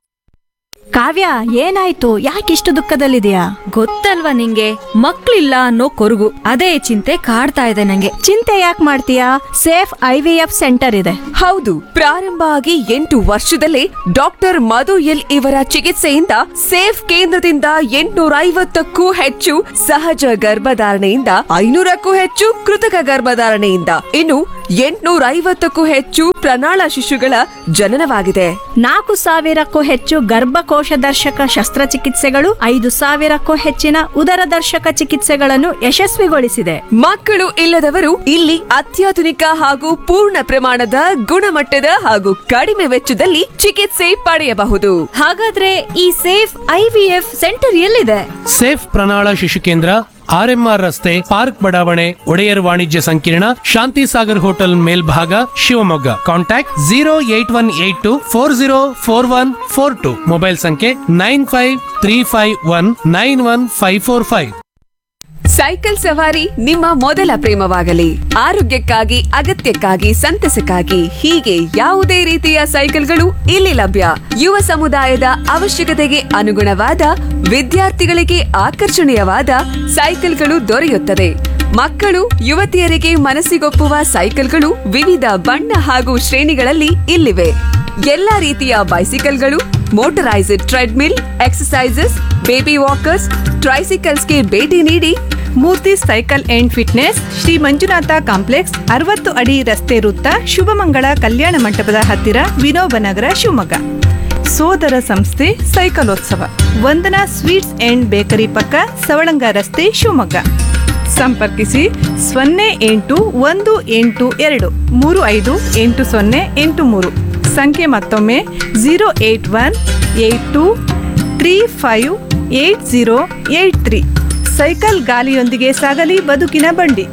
ಕಾವ್ಯ ಏನಾಯ್ತು ಯಾಕಿಷ್ಟು ದುಃಖದಲ್ಲಿದೆಯಾ ಗೊತ್ತಲ್ವಾ ನಿಂಗೆ ಮಕ್ಳಿಲ್ಲ ಅನ್ನೋ ಕೊರಗು ಅದೇ ಚಿಂತೆ ಕಾಡ್ತಾ ಇದೆ ನಂಗೆ ಚಿಂತೆ ಯಾಕೆ ಮಾಡ್ತೀಯಾ Safe I V F centre ಇದೆ ಹೌದು ಪ್ರಾರಂಭ ಆಗಿ ಎಂಟು ವರ್ಷದಲ್ಲೇ ಡಾಕ್ಟರ್ ಮಧು ಎಲ್ ಇವರ ಚಿಕಿತ್ಸೆಯಿಂದ ಸೇಫ್ ಕೇಂದ್ರದಿಂದ ಎಂಟುನೂರ ಐವತ್ತಕ್ಕೂ ಹೆಚ್ಚು ಸಹಜ ಗರ್ಭಧಾರಣೆಯಿಂದ ಐನೂರಕ್ಕೂ ಹೆಚ್ಚು ಕೃತಕ ಗರ್ಭಧಾರಣೆಯಿಂದ ಇನ್ನು ಎಂಟುನೂರ ಐವತ್ತಕ್ಕೂ ಹೆಚ್ಚು ಪ್ರಣಾಳ ಶಿಶುಗಳ ಜನನವಾಗಿದೆ ನಾಲ್ಕು ಸಾವಿರಕ್ಕೂ ಹೆಚ್ಚು ಗರ್ಭಕೋಶ ದರ್ಶಕ ಶಸ್ತ್ರಚಿಕಿತ್ಸೆಗಳು ಐದು ಸಾವಿರಕ್ಕೂ ಹೆಚ್ಚಿನ ಉದರ ದರ್ಶಕ ಚಿಕಿತ್ಸೆಗಳನ್ನು ಯಶಸ್ವಿಗೊಳಿಸಿದೆ ಮಕ್ಕಳು ಇಲ್ಲದವರು ಇಲ್ಲಿ ಅತ್ಯಾಧುನಿಕ ಹಾಗೂ ಪೂರ್ಣ ಪ್ರಮಾಣದ ಗುಣಮಟ್ಟದ ಹಾಗೂ ಕಡಿಮೆ ವೆಚ್ಚದಲ್ಲಿ ಚಿಕಿತ್ಸೆ ಪಡೆಯಬಹುದು ಹಾಗಾದ್ರೆ ಈ Safe I V F centre ಎಲ್ಲಿದೆ ಸೇಫ್ ಪ್ರಣಾಳ ಶಿಶು ಕೇಂದ್ರ ಆರ್ಎಂಆರ್ ರಸ್ತೆ ಪಾರ್ಕ್ ಬಡಾವಣೆ ಒಡೆಯರ್ ವಾಣಿಜ್ಯ ಸಂಕೀರ್ಣ ಶಾಂತಿ ಸಾಗರ್ ಹೋಟೆಲ್ ಮೇಲ್ಭಾಗ Shivamogga contact zero eight one eight two four zero four one four two mobile ಸಂಖ್ಯೆ nine five three five one nine one five four five cycle ಸವಾರಿ ನಿಮ್ಮ ಮೊದಲ ಪ್ರೇಮವಾಗಲಿ ಆರೋಗ್ಯಕ್ಕಾಗಿ ಅಗತ್ಯಕ್ಕಾಗಿ ಸಂತಸಕ್ಕಾಗಿ ಹೀಗೆ ಯಾವುದೇ ರೀತಿಯ ಸೈಕಲ್ಗಳು ಇಲ್ಲಿ ಲಭ್ಯ ಯುವ ಸಮುದಾಯದ ಅವಶ್ಯಕತೆಗೆ ಅನುಗುಣವಾದ ವಿದ್ಯಾರ್ಥಿಗಳಿಗೆ ಆಕರ್ಷಣೀಯವಾದ ಸೈಕಲ್ಗಳು ದೊರೆಯುತ್ತದೆ ಮಕ್ಕಳು ಯುವತಿಯರಿಗೆ ಮನಸ್ಸಿಗೊಪ್ಪುವ ಸೈಕಲ್ಗಳು ವಿವಿಧ ಬಣ್ಣ ಹಾಗೂ ಶ್ರೇಣಿಗಳಲ್ಲಿ ಇಲ್ಲಿವೆ ಎಲ್ಲಾ ರೀತಿಯ ಬೈಸಿಕಲ್ಗಳು motorised treadmill exercises baby walkers ಟ್ರೈಸಿಕಲ್ಸ್ಗೆ ಭೇಟಿ ನೀಡಿ Murthy cycle and fitness Shri Manjunatha complex ಅರವತ್ತು ಅಡಿ ರಸ್ತೆ ವೃತ್ತ ಶುಭಮಂಗಳ ಕಲ್ಯಾಣ ಮಂಟಪದ ಹತ್ತಿರ ವಿನೋಬ ನಗರ ಶಿವಮೊಗ್ಗ ಸೋದರ ಸಂಸ್ಥೆ ಸೈಕಲೋತ್ಸವ ವಂದನಾ ಸ್ವೀಟ್ಸ್ ಅಂಡ್ ಬೇಕರಿ ಪಕ್ಕ ಸವಳಂಗ ರಸ್ತೆ ಶಿವಮೊಗ್ಗ ಸಂಪರ್ಕಿಸಿ ಸೊನ್ನೆ ಎಂಟು ಒಂದು ಎಂಟು ಎರಡು ಮೂರು ಐದು ಎಂಟು ಸೊನ್ನೆ ಎಂಟು ಮೂರು ಸಂಖ್ಯೆ ಮತ್ತೊಮ್ಮೆ zero eight one eight two three five eight zero eight three cycle ಗಾಲಿಯೊಂದಿಗೆ ಸಾಗಲಿ ಬದುಕಿನ ಬಂಡಿ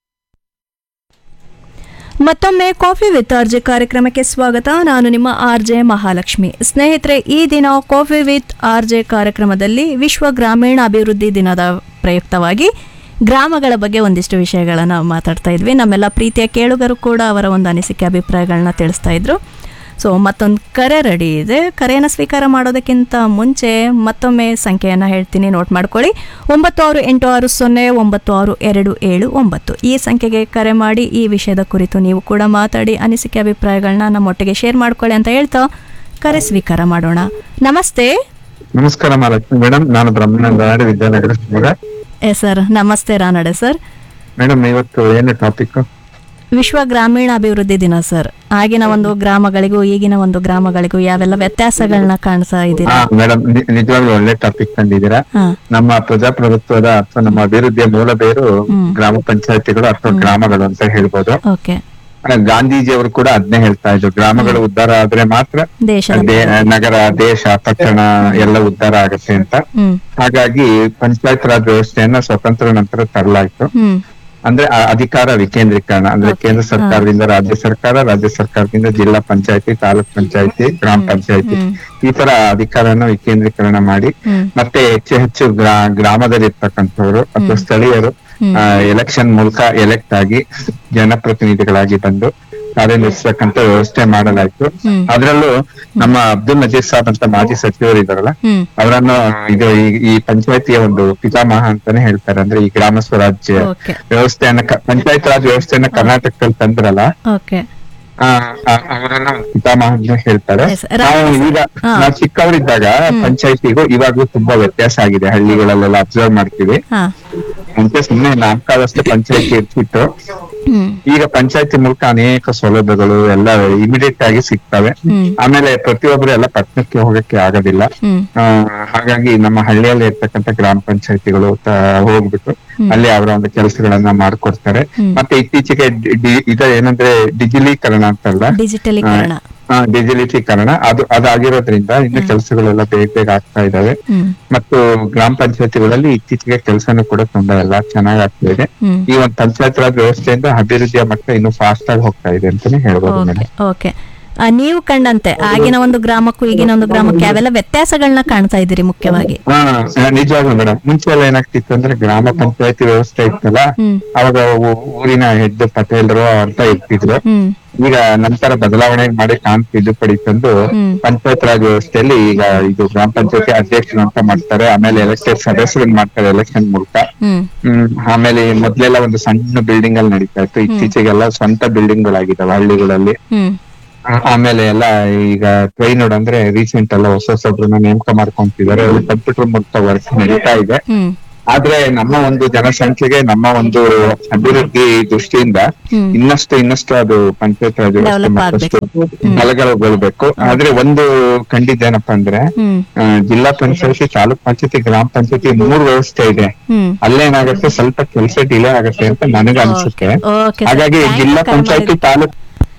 ಮತ್ತೊಮ್ಮೆ ಕಾಫಿ ವಿತ್ ಆರ್ ಜೆ ಕಾರ್ಯಕ್ರಮಕ್ಕೆ ಸ್ವಾಗತ ನಾನು ನಿಮ್ಮ ಆರ್ ಜೆ ಮಹಾಲಕ್ಷ್ಮಿ ಸ್ನೇಹಿತರೆ ಈ ದಿನ ಕಾಫಿ ವಿತ್ ಆರ್ ಜೆ ಕಾರ್ಯಕ್ರಮದಲ್ಲಿ ವಿಶ್ವ ಗ್ರಾಮೀಣ ಅಭಿವೃದ್ಧಿ ದಿನದ ಪ್ರಯುಕ್ತವಾಗಿ ಗ್ರಾಮಗಳ ಬಗ್ಗೆ ಒಂದಿಷ್ಟು ವಿಷಯಗಳನ್ನು ಮಾತಾಡ್ತಾ ಇದ್ವಿ ನಮ್ಮೆಲ್ಲ ಪ್ರೀತಿಯ ಕೇಳುಗರು ಕೂಡ ಅವರ ಒಂದು ಅನಿಸಿಕೆ ಅಭಿಪ್ರಾಯಗಳನ್ನ ತಿಳಿಸ್ತಾ ಇದ್ರು ಸೊ ಮತ್ತೊಂದು ಕರೆ ರೆಡಿ ಇದೆ ಕರೆಯನ್ನು ಸ್ವೀಕಾರ ಮಾಡೋದಕ್ಕಿಂತ ಮುಂಚೆ ಮತ್ತೊಮ್ಮೆ ಸಂಖ್ಯೆಯನ್ನು ಹೇಳ್ತೀನಿ ನೋಟ್ ಮಾಡ್ಕೊಳ್ಳಿ ಒಂಬತ್ತು ಆರು ಎಂಟು ಆರು ಸೊನ್ನೆ ಒಂಬತ್ತು ಆರು ಎರಡು ಏಳು ಒಂಬತ್ತು ಈ ಸಂಖ್ಯೆಗೆ ಕರೆ ಮಾಡಿ ಈ ವಿಷಯದ ಕುರಿತು ನೀವು ಕೂಡ ಮಾತಾಡಿ ಅನಿಸಿಕೆ ಅಭಿಪ್ರಾಯಗಳನ್ನ ನಮ್ಮೊಟ್ಟಿಗೆ ಶೇರ್ ಮಾಡ್ಕೊಳ್ಳಿ ಅಂತ ಹೇಳ್ತಾ ಕರೆ ಸ್ವೀಕಾರ ಮಾಡೋಣ ನಮಸ್ತೆ ನಮಸ್ಕಾರ ಮಹಾಲಕ್ಷ್ಮಿ ಮೇಡಮ್ ನಾನು ಬ್ರಹ್ಮಾನಂದ ವಿದ್ಯಾನಗರ ಶಿವಮೊಗ್ಗ ಎ ಸರ್ ನಮಸ್ತೆ ರಾನಡೆ ಸರ್ ಮೇಡಮ್ ಇವತ್ತು ಏನು ಟಾಪಿಕ್ ವಿಶ್ವ ಗ್ರಾಮೀಣ ಅಭಿವೃದ್ಧಿ ದಿನ ಸರ್ ಆಗಿನ ಒಂದು ಗ್ರಾಮಗಳಿಗೂ ಈಗಿನ ಒಂದು ಗ್ರಾಮಗಳಿಗೂ ಯಾವೆಲ್ಲ ವ್ಯತ್ಯಾಸಗಳನ್ನ ಕಾಣಿಸ್ತಾ ಇದ್ದೀರಾ ಮೇಡಮ್ ನಿಜವಾಗ್ಲೂ ಒಳ್ಳೆ ಟಾಪಿಕ್ ತಂದಿದ್ದೀರಾ ಹಾ. ನಮ್ಮ ಪ್ರಜಾಪ್ರಭುತ್ವದ ಅಥವಾ ನಮ್ಮ ಅಭಿವೃದ್ಧಿಯ ಮೂಲ ಬೇರು ಗ್ರಾಮ ಪಂಚಾಯತಿಗಳು ಅಥವಾ ಗ್ರಾಮಗಳು ಅಂತ ಹೇಳ್ಬೋದು ಓಕೆ ಆ, ಗಾಂಧೀಜಿಯವರು ಕೂಡ ಅದನ್ನೇ ಹೇಳ್ತಾ ಇದ್ರು ಗ್ರಾಮಗಳು ಉದ್ಧಾರ ಆದ್ರೆ ಮಾತ್ರ ದೇಶ ದೇ- ನಗರ ದೇಶ ಪಟ್ಟಣ ಎಲ್ಲ ಉದ್ಧಾರ ಆಗತ್ತೆ ಅಂತ ಹ್ಮ್ ಹಾಗಾಗಿ ಪಂಚಾಯತ್ ರಾಜ್ ವ್ಯವಸ್ಥೆಯನ್ನ ಸ್ವತಂತ್ರ ನಂತರ ತರಲಾಯ್ತು ಹ್ಮ್ ಅಂದ್ರೆ ಆ ಅಧಿಕಾರ ವಿಕೇಂದ್ರೀಕರಣ ಅಂದ್ರೆ ಕೇಂದ್ರ ಸರ್ಕಾರದಿಂದ ರಾಜ್ಯ ಸರ್ಕಾರ ರಾಜ್ಯ ಸರ್ಕಾರದಿಂದ ಜಿಲ್ಲಾ ಪಂಚಾಯತಿ ತಾಲೂಕ್ ಪಂಚಾಯತಿ ಗ್ರಾಮ ಪಂಚಾಯತಿ ಈ ತರ ಅಧಿಕಾರನ ವಿಕೇಂದ್ರೀಕರಣ ಮಾಡಿ ಮತ್ತೆ ಹೆಚ್ಚು ಹೆಚ್ಚು ಗ್ರಾ ಗ್ರಾಮದಲ್ಲಿ ಇರ್ತಕ್ಕಂಥವ್ರು ಅಥವಾ ಸ್ಥಳೀಯರು ಎಲೆಕ್ಷನ್ ಮೂಲಕ ಎಲೆಕ್ಟ್ ಆಗಿ ಜನಪ್ರತಿನಿಧಿಗಳಾಗಿ ಬಂದು ಕಾರ್ಯನಿರ್ವಹಿಸತಕ್ಕಂತ ವ್ಯವಸ್ಥೆ ಮಾಡಲಾಯ್ತು ಅದ್ರಲ್ಲೂ ನಮ್ಮ ಅಬ್ದುಲ್ ನಜೀರ್ ಸಾಬ್ ಅಂತ ಮಾಜಿ ಸಚಿವರು ಇದಾರಲ್ಲ ಹ್ಮ್ ಅವರನ್ನು ಇದು ಈ- ಈ ಪಂಚಾಯತಿಯ ಒಂದು ಪಿತಾಮಹ ಅಂತಾನೆ ಹೇಳ್ತಾರೆ ಅಂದ್ರೆ ಈ ಗ್ರಾಮ ಸ್ವರಾಜ್ಯ ಓಕೆ ವ್ಯವಸ್ಥೆಯನ್ನ ಕ- ಪಂಚಾಯತ್ ರಾಜ್ ವ್ಯವಸ್ಥೆಯನ್ನ ಕರ್ನಾಟಕದಲ್ಲಿ ತಂದ್ರಲ್ಲ ಓಕೆ ಆ, ಆ, ಅವರನ್ನ ಒಂದು ಪಿತಾಮಹ ಅಂತ ಹೇಳ್ತಾರೆ Yes, ನಾವು ರಾಮ- ಈಗ ಹಾ. ನಾವು ಚಿಕ್ಕವರಿದ್ದಾಗ ಪಂಚಾಯತಿಗೂ ಇವಾಗೂ ತುಂಬಾ ವ್ಯತ್ಯಾಸ ಆಗಿದೆ ಹಳ್ಳಿಗಳಲ್ಲೆಲ್ಲ ಅಬ್ಸರ್ವ್ ಮಾಡ್ತೀವಿ ಹಾ ಮುಂಚೆ ಸುಮ್ಮನೆ ನಾಲ್ಕಾದಷ್ಟು ಪಂಚಾಯತಿ ಇರ್ತಿತ್ತು ಹ್ಮ್ ಈಗ ಪಂಚಾಯತಿ ಮೂಲಕ ಅನೇಕ ಸೌಲಭ್ಯಗಳು ಎಲ್ಲ ಇಮಿಡಿಯೇಟ್ ಆಗಿ ಸಿಗ್ತವೆ ಹ್ಮ್. ಆಮೇಲೆ ಪ್ರತಿಯೊಬ್ಬರು ಎಲ್ಲ ಪಟ್ಟಣಕ್ಕೆ ಹೋಗಕ್ಕೆ ಆಗೋದಿಲ್ಲ ಹ್ಮ್ ಆ, ಹಾಗಾಗಿ ನಮ್ಮ ಹಳ್ಳಿಯಲ್ಲಿ ಇರ್ತಕ್ಕಂಥ ಗ್ರಾಮ ಪಂಚಾಯತಿಗಳು ಹೋಗ್ಬಿಟ್ಟು ಅಲ್ಲಿ ಅವರ ಒಂದು ಕೆಲಸಗಳನ್ನ ಮಾಡ್ಕೊಡ್ತಾರೆ ಮತ್ತೆ ಇತ್ತೀಚೆಗೆ ಡಿ- ಡಿ- ಇದು ಏನಂದ್ರೆ ಡಿಜಿಲೀಕರಣ ಅಂತಲ್ಲ ಡಿಜಿಟಲೀಕರಣ ಆ, ಡಿಜಿಟಲೀಕರಣ ಅದು ಅದಾಗಿರೋದ್ರಿಂದ ಇನ್ನು ಕೆಲಸಗಳೆಲ್ಲ ಬೇಗ ಬೇಗ ಆಗ್ತಾ ಇದಾವೆ ಹ್ಮ್ ಮತ್ತು ಗ್ರಾಮ ಪಂಚಾಯತಿಗಳಲ್ಲಿ ಇತ್ತೀಚೆಗೆ ಕೆಲಸನೂ ಕೂಡ ತುಂಬಾ ಎಲ್ಲ ಚೆನ್ನಾಗಿ ಆಗ್ತಾ ಇದೆ ಹ್ಮ್ ಈ ಒಂದು ಪಂಚಾಯತ್ ರಾಜ್ ವ್ಯವಸ್ಥೆಯಿಂದ ಅಭಿವೃದ್ಧಿಯ ಮಟ್ಟ ಇನ್ನೂ ಫಾಸ್ಟ್ ಆಗಿ ಹೋಗ್ತಾ ಇದೆ ಅಂತಾನೆ ಹೇಳ್ಬೋದು ಓಕೆ ಮೇಡಮ್ ಓಕೆ ಆ, ನೀವು ಕಂಡಂತೆ ಆಗಿನ ಒಂದು ಗ್ರಾಮಕ್ಕೂ ಈಗಿನ ಒಂದು ಗ್ರಾಮಕ್ಕೆ ಅವೆಲ್ಲ ವ್ಯತ್ಯಾಸಗಳನ್ನ ಕಾಣ್ತಾ ಇದ್ದೀರಿ ಮುಖ್ಯವಾಗಿ ಹಾ ನಿಜವಾಗ್ಲೂ ಮೇಡಮ್ ಮುಂಚೆ ಎಲ್ಲ ಏನಾಗ್ತಿತ್ತು ಅಂದ್ರೆ ಗ್ರಾಮ ಪಂಚಾಯತಿ ವ್ಯವಸ್ಥೆ ಇತ್ತಲ್ಲ ಹ್ಮ್. ಅವಾಗ ಊ- ಊರಿನ ಹೆಡ್ ಪಟೇಲರು ಅಂತ ಇರ್ತಿದ್ರು ಹ್ಮ್ ಈಗ ನಂತರ ಬದಲಾವಣೆ ಮಾಡಿ ಕಾನ್ ತಿದ್ದುಪಡಿ ತಂದು ಹ್ಮ್. ಪಂಚಾಯತ್ ರಾಜ್ ವ್ಯವಸ್ಥೆಯಲ್ಲಿ ಈಗ ಇದು ಗ್ರಾಮ ಪಂಚಾಯತಿ ಅಧ್ಯಕ್ಷರು ಅಂತ ಮಾಡ್ತಾರೆ ಆಮೇಲೆ ಎಲೆಕ್ಟೆಡ್ ಸದಸ್ಯರನ್ನ ಮಾಡ್ತಾರೆ ಎಲೆಕ್ಷನ್ ಮೂಲಕ ಹ್ಮ್ ಹ್ಮ್ ಆಮೇಲೆ ಮೊದ್ಲೆಲ್ಲ ಒಂದು ಸಣ್ಣ ಬಿಲ್ಡಿಂಗ್ ಅಲ್ಲಿ ನಡೀತಾ ಇತ್ತು ಇತ್ತೀಚೆಗೆಲ್ಲ ಸ್ವಂತ ಬಿಲ್ಡಿಂಗ್ ಗಳಾಗಿದಾವೆ ಹಳ್ಳಿಗಳಲ್ಲಿ ಹ್ಮ್ ಆ- ಆಮೇಲೆ ಎಲ್ಲ ಈಗ ಟ್ರೈನೋಡ್ ಅಂದ್ರೆ ರೀಸೆಂಟ್ ಎಲ್ಲ ಹೊಸ ಹೊಸಬ್ರನ್ನ ನೇಮಕ ಮಾಡ್ಕೊಂತಿದ್ದಾರೆ ಕಂಪ್ಯೂಟರ್ ಮೂಲಕ ವರ್ಕ್ ನಡೀತಾ ಇದೆ ಹ್ಮ್ ಆದ್ರೆ ನಮ್ಮ ಒಂದು ಜನಸಂಖ್ಯೆಗೆ ನಮ್ಮ ಒಂದು ಅಭಿವೃದ್ಧಿ ದೃಷ್ಟಿಯಿಂದ ಹ್ಮ್. ಇನ್ನಷ್ಟು ಇನ್ನಷ್ಟು ಅದು ಪಂಚಾಯತ್ ರಾಜ್ ವ್ಯವಸ್ಥೆ Develop ಮತ್ತಷ್ಟು ಬಲಗೊಳ್ಬೇಕು ಆದ್ರೆ ಒಂದು ಕಂಡಿದ್ದೇನಪ್ಪ ಅಂದ್ರೆ ಹ್ಮ್ ಆ, ಜಿಲ್ಲಾ ಪಂಚಾಯತಿ ತಾಲೂಕ್ ಪಂಚಾಯತಿ ಗ್ರಾಮ ಪಂಚಾಯತಿ ಮೂರ್ ವ್ಯವಸ್ಥೆ ಇದೆ ಹ್ಮ್ ಅಲ್ಲೇನಾಗುತ್ತೆ ಸ್ವಲ್ಪ ಕೆಲಸ ಡಿಲೇ ಆಗುತ್ತೆ ಅಂತ ನನಗೆ ಅನ್ಸುತ್ತೆ ಓಕೆ ಹಾಗಾಗಿ ಜಿಲ್ಲಾ ಪಂಚಾಯತಿ taluk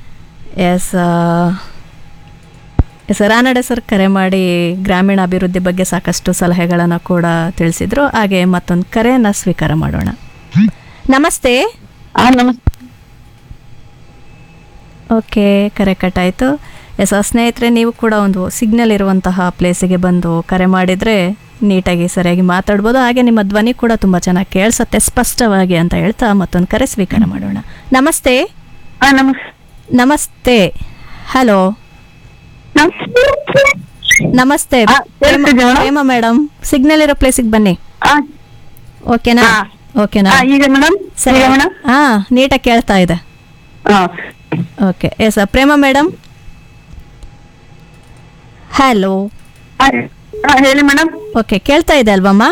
S S Ranade sir ಕರೆ ಮಾಡಿ ಗ್ರಾಮೀಣ ಅಭಿವೃದ್ಧಿ ಬಗ್ಗೆ ಸಾಕಷ್ಟು ಸಲಹೆಗಳನ್ನು ಕೂಡ ತಿಳಿಸಿದ್ರು ಹಾಗೆ ಮತ್ತೊಂದು ಕರೆಯನ್ನು ಸ್ವೀಕಾರ ಮಾಡೋಣ ನಮಸ್ತೆ ಓಕೆ ಕರೆ ಕಟ್ಟಾಯಿತು ಎಸ್ ಸ್ನೇಹಿತರೆ ನೀವು ಕೂಡ ಒಂದು ಸಿಗ್ನಲ್ ಇರುವಂತಹ ಪ್ಲೇಸಿಗೆ ಬಂದು ಕರೆ ಮಾಡಿದರೆ ನೀಟಾಗಿ ಸರಿಯಾಗಿ ಮಾತಾಡ್ಬೋದು ಹಾಗೆ ನಿಮ್ಮ ಧ್ವನಿ ಕೂಡ ತುಂಬ ಚೆನ್ನಾಗಿ ಕೇಳಿಸುತ್ತೆ ಸ್ಪಷ್ಟವಾಗಿ ಅಂತ ಹೇಳ್ತಾ ಮತ್ತೊಂದು ಕರೆ ಸ್ವೀಕಾರ ಮಾಡೋಣ ನಮಸ್ತೆ ನಮಸ್ತೆ ಹಲೋ ನಮಸ್ತೆ ಪ್ರೇಮ- ಪ್ರೇಮ ಮೇಡಮ್ ಸಿಗ್ನಲ್ ಇರೋ ಪ್ಲೇಸಿಗೆ ಬನ್ನಿ ಓಕೆನಾ ಓಕೆನಾ ಈಗ ಮೇಡಮ್ ಸರಿ ಹಾ ನೀಟಾಗಿ ಕೇಳ್ತಾ ಇದೆ okay yes Prema madam hello ಹೇಳಿ ಮೇಡಮ್ ಓಕೆ ಕೇಳ್ತಾ ಇದೆ ಅಲ್ವಮ್ಮ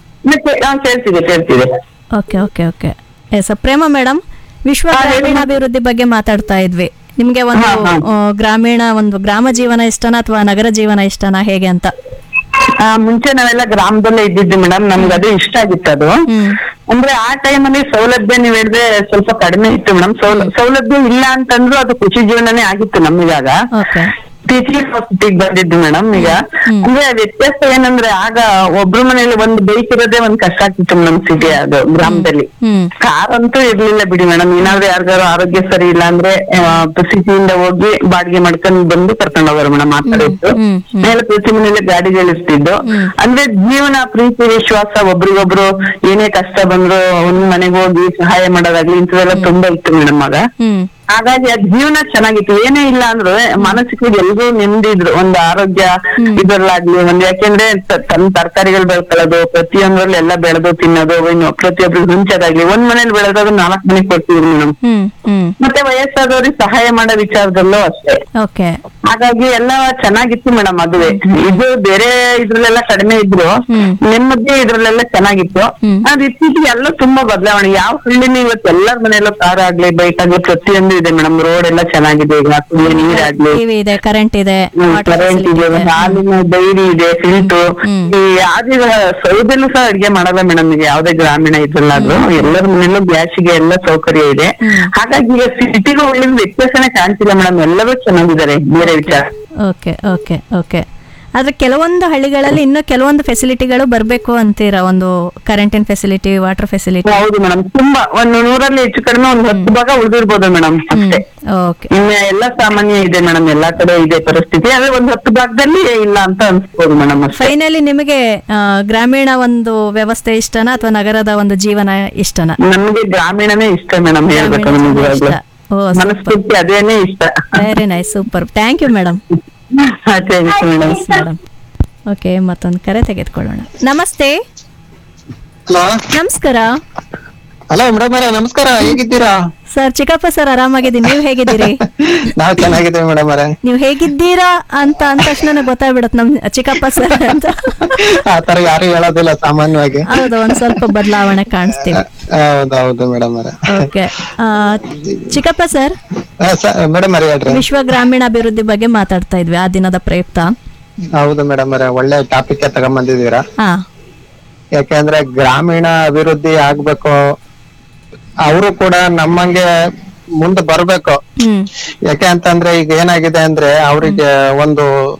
ಕೇಳ್ತಿದೆ ಕೇಳ್ತಿದೆ okay okay okay yes Prema madam ವಿಶ್ವ ಗ್ರಾಮೀಣಾಭಿವೃದ್ಧಿ ಬಗ್ಗೆ ಮಾತಾಡ್ತಾ ಇದ್ವಿ ನಿಮ್ಗೆ ಒಂದು ಆ, ಗ್ರಾಮೀಣ ಒಂದು ಗ್ರಾಮ ಜೀವನ ಇಷ್ಟನಾ ಅಥವಾ ನಗರ ಜೀವನ ಇಷ್ಟನಾ ಹೇಗೆ ಅಂತ ಆ, ಮುಂಚೆ ನಾವೆಲ್ಲ ಗ್ರಾಮದಲ್ಲೇ ಇದ್ದಿದ್ದು ಮೇಡಮ್ ನಮ್ಗೆ ಅದು ಇಷ್ಟ ಆಗಿತ್ತು ಅದು ಅಂದ್ರೆ ಆ ಟೈಮಲ್ಲಿ ಸೌಲಭ್ಯ ನೀವ್ ಹೇಳಿದ್ರೆ ಸ್ವಲ್ಪ ಕಡಿಮೆ ಇತ್ತು ಮೇಡಮ್ ಸೌಲಭ್ಯ ಇಲ್ಲ ಅಂತಂದ್ರು ಅದು ಕೃಷಿ ಜೀವನನೇ ಆಗಿತ್ತು ನಮಗಾಗ ಟೀಚಿಂಗ್ ಹಾಸ್ಪಿಟಿಗೆ ಬಂದಿದ್ದು ಮೇಡಮ್ ಈಗ ಅಂದ್ರೆ ವ್ಯತ್ಯಾಸ ಏನಂದ್ರೆ ಆಗ ಒಬ್ರು ಮನೇಲಿ ಒಂದು ಬೈಕ್ ಇರೋದೇ ಒಂದ್ ಕಷ್ಟ ಆಗ್ತಿತ್ತು ಮೇಡಮ್ ಸಿಟಿ ಅದು ಗ್ರಾಮದಲ್ಲಿ ಕಾರ್ ಅಂತೂ ಇರ್ಲಿಲ್ಲ ಬಿಡಿ ಮೇಡಮ್ ಏನಾದ್ರು ಯಾರಿಗಾರು ಆರೋಗ್ಯ ಸರಿ ಇಲ್ಲ ಅಂದ್ರೆ ಸಿಟಿಯಿಂದ ಹೋಗಿ ಬಾಡಿಗೆ ಮಾಡ್ಕೊಂಡು ಬಂದು ಕರ್ಕೊಂಡು ಹೋಗೋರು ಮೇಡಮ್ ಆ ತರ ಇತ್ತು ಮೇಲೆ ಪ್ರತಿ ಮನೇಲಿ ಗಾಡಿಗಳಿರ್ತಿದ್ದು ಅಂದ್ರೆ ಜೀವನ ಪ್ರೀತಿ ವಿಶ್ವಾಸ ಒಬ್ರಿಗೊಬ್ರು ಏನೇ ಕಷ್ಟ ಬಂದ್ರು ಒಂದ್ ಮನೆಗೆ ಹೋಗಿ ಸಹಾಯ ಮಾಡೋದಾಗ್ಲಿ ಇಂಥದೆಲ್ಲ ತುಂಬಾ ಇತ್ತು ಮೇಡಮ್ ಆಗ ಹಾಗಾಗಿ ಅದ್ ಜೀವನ ಚೆನ್ನಾಗಿತ್ತು ಏನೇ ಇಲ್ಲ ಅಂದ್ರು ಮಾನಸಿಕವಾಗಿ ಎಲ್ರೂ ನೆಮ್ಮದಿದ್ರು ಒಂದು ಆರೋಗ್ಯ ಇದ್ರಲ್ಲಾಗ್ಲಿ ಒಂದ್ ಯಾಕೆಂದ್ರೆ ತ- ತನ್ನ ತರಕಾರಿಗಳು ಬೆಳ್ಕೊಳ್ಳೋದು ಪ್ರತಿಯೊಂದ್ರಲ್ಲಿ ಎಲ್ಲ ಬೆಳೆದು ತಿನ್ನೋದು ಇನ್ನು ಪ್ರತಿಯೊಬ್ರಿಗೆ ಹಂಚೋದಾಗ್ಲಿ ಒಂದ್ ಮನೇಲಿ ಬೆಳೆದು ಅದನ್ನ ನಾಲ್ಕು ಮನೆಗೆ ಕೊಡ್ತಿದ್ರು ಮೇಡಮ್ ಮತ್ತೆ ವಯಸ್ಸಾದವ್ರಿಗೆ ಸಹಾಯ ಮಾಡೋ ವಿಚಾರದಲ್ಲೂ ಅಷ್ಟೇ ಓಕೆ ಹಾಗಾಗಿ ಎಲ್ಲ ಚೆನ್ನಾಗಿತ್ತು ಮೇಡಮ್ ಅದುವೆ ಇದು ಬೇರೆ ಇದ್ರಲ್ಲೆಲ್ಲ ಕಡಿಮೆ ಇದ್ರು ನೆಮ್ಮದಿ ಇದ್ರಲ್ಲೆಲ್ಲ ಚೆನ್ನಾಗಿತ್ತು ಆದ್ರೆ ಇತ್ತೀಚೆಗೆ ಎಲ್ಲ ತುಂಬಾ ಬದಲಾವಣೆ ಯಾವ ಹಳ್ಳಿನೂ ಇವತ್ತು ಎಲ್ಲರ ಮನೆಯಲ್ಲೂ ಕಾರ್ ಆಗ್ಲಿ ಬೈಕ್ ಆಗ್ಲಿ ಪ್ರತಿಯೊಂದು ಇದೆ ಮೇಡಮ್ ರೋಡ್ ಎಲ್ಲ ಚೆನ್ನಾಗಿದೆ ಈಗ ಕುಡಿಯೋ ನೀರಾಗ್ಲಿ ಟಿವಿ ಇದೆ ಕರೆಂಟ್ ಇದೆ water ಕರೆಂಟ್ facility ಇದೆ ಹಾಲಿನ ಡೈರಿ ಇದೆ ಫಿಲ್ಟು ಈ ಯಾವ್ದು ಸೌದಲ್ಲೂ ಸಹ ಅಡ್ಗೆ ಮಾಡಲ್ಲ ಮೇಡಮ್ ಈಗ ಯಾವ್ದೇ ಗ್ರಾಮೀಣ ಇದ್ರಲ್ಲಾದ್ರೂ ಎಲ್ಲರ ಮನೆಯಲ್ಲೂ ಗ್ಯಾಸಿಗೆ ಎಲ್ಲ ಸೌಕರ್ಯ ಇದೆ ಹಾಗಾಗಿ ಈಗ ಸಿಟಿಗೂ ಒಳ್ಳೆ ವ್ಯತ್ಯಾಸನೇ ಕಾಣ್ತಿಲ್ಲ ಮೇಡಮ್ ಎಲ್ಲರೂ ಚೆನ್ನಾಗಿದ್ದಾರೆ ಬೇರೆ ವಿಚಾರ ಓಕೆ ಓಕೆ ಓಕೆ ಆದ್ರೆ ಕೆಲವೊಂದು ಹಳ್ಳಿಗಳಲ್ಲಿ ಇನ್ನೂ ಕೆಲವೊಂದು ಫೆಸಿಲಿಟಿಗಳು ಬರಬೇಕು ಅಂತೀರಾ ಒಂದು ಕರೆಂಟಿನ ಫೆಸಿಲಿಟಿ ವಾಟರ್ ಫೆಸಿಲಿಟಿ ಹೌದು ಮೇಡಮ್ ತುಂಬಾ ಒಂದು ನೂರಲ್ಲಿ ಹೆಚ್ಚು ಕಡಿಮೆ ಒಂದು ಹತ್ತು ಭಾಗ ಉಳಿದಿರ್ಬೋದು ಮೇಡಮ್ ಅಷ್ಟೇ ಓಕೆ ಇನ್ನ ಎಲ್ಲ ಸಾಮಾನ್ಯ ಇದೆ ಮೇಡಮ್ ಎಲ್ಲಾ ಕಡೆ ಇದೆ ಪರಿಸ್ಥಿತಿ ಆದ್ರೆ ಒಂದು ಹತ್ತು ಭಾಗದಲ್ಲಿ ಇಲ್ಲ ಅಂತ ಅನ್ಸ್ಬೋದು ಮೇಡಮ್ ಅಷ್ಟೇ ಫೈನಲಿ ನಿಮಗೆ ಆ, ಗ್ರಾಮೀಣ ಒಂದು ವ್ಯವಸ್ಥೆ ಇಷ್ಟನಾ ಅಥವಾ ನಗರದ ಒಂದು ಜೀವನ ಇಷ್ಟನಾ ನಮ್ಗೆ ಗ್ರಾಮೀಣನೇ ಇಷ್ಟ ಮೇಡಮ್ ಹೇಳ್ಬೇಕು ನಮ್ಗೆ ಇವಾಗ್ಲೂ. ಓ ಮನಸ್ಫೂರ್ತಿ ಅದೇನೇ ಇಷ್ಟ very nice super thank you madam madam okay ಮತ್ತೊಂದು ಕರೆ ತೆಗೆದುಕೊಳ್ಳೋಣ ನಮಸ್ತೆ ನಮಸ್ಕಾರ ಹಲೋ ಮೇಡಮ್ ಅವರೇ ನಮಸ್ಕಾರ ಹೇಗಿದ್ದೀರಾ ಸರ್ ಚಿಕ್ಕಪ್ಪ ಸರ್ ಆರಾಮಾಗಿದ್ದೀನಿ ನೀವು ಹೇಗಿದ್ದೀರಿ ನಾವು ಚೆನ್ನಾಗಿದ್ದೇವೆ ಮೇಡಮ್ ಅವರೇ ನೀವು ಹೇಗಿದ್ದೀರಾ ಅಂತ ಅಂದ ತಕ್ಷಣ ಗೊತ್ತಾಗ್ಬಿಡತ್ ನಮ್ ಚಿಕ್ಕಪ್ಪ ಸರ್ ಅಂತ ಆ ತರ ಯಾರು ಹೇಳೋದಿಲ್ಲ ಸಾಮಾನ್ಯವಾಗಿ ಹೌದು ಒಂದ್ ಸ್ವಲ್ಪ ಬದಲಾವಣೆ ಕಾಣಿಸ್ತೀವಿ ಹೌದೌದು ಮೇಡಮ್ ಅವರೇ ಓಕೆ ಚಿಕ್ಕಪ್ಪ ಸರ್ ಮೇಡಮ್ ಅವರೇ ಹೇಳ್ರಿ ವಿಶ್ವ ಗ್ರಾಮೀಣಾಭಿವೃದ್ಧಿ ಬಗ್ಗೆ ಮಾತಾಡ್ತಾ ಇದ್ವಿ ಆ ದಿನದ ಪ್ರಯುಕ್ತ ಹೌದು ಮೇಡಮ್ ಅವರೇ ಒಳ್ಳೆ ಟಾಪಿಕ್ ತಗೊಂಬಂದಿದ್ದೀರಾ ಹಾ ಯಾಕೆಂದ್ರೆ ಗ್ರಾಮೀಣ ಅಭಿವೃದ್ಧಿ ಆಗ್ಬೇಕು ಅವರು ಕೂಡ ನಮ್ಮಂಗೆ ಮುಂದೆ ಬರ್ಬೇಕು ಹ್ಮ್ ಯಾಕೆ ಅಂತಂದ್ರೆ ಈಗ ಏನಾಗಿದೆ ಅಂದ್ರೆ ಅವರಿಗೆ ಒಂದು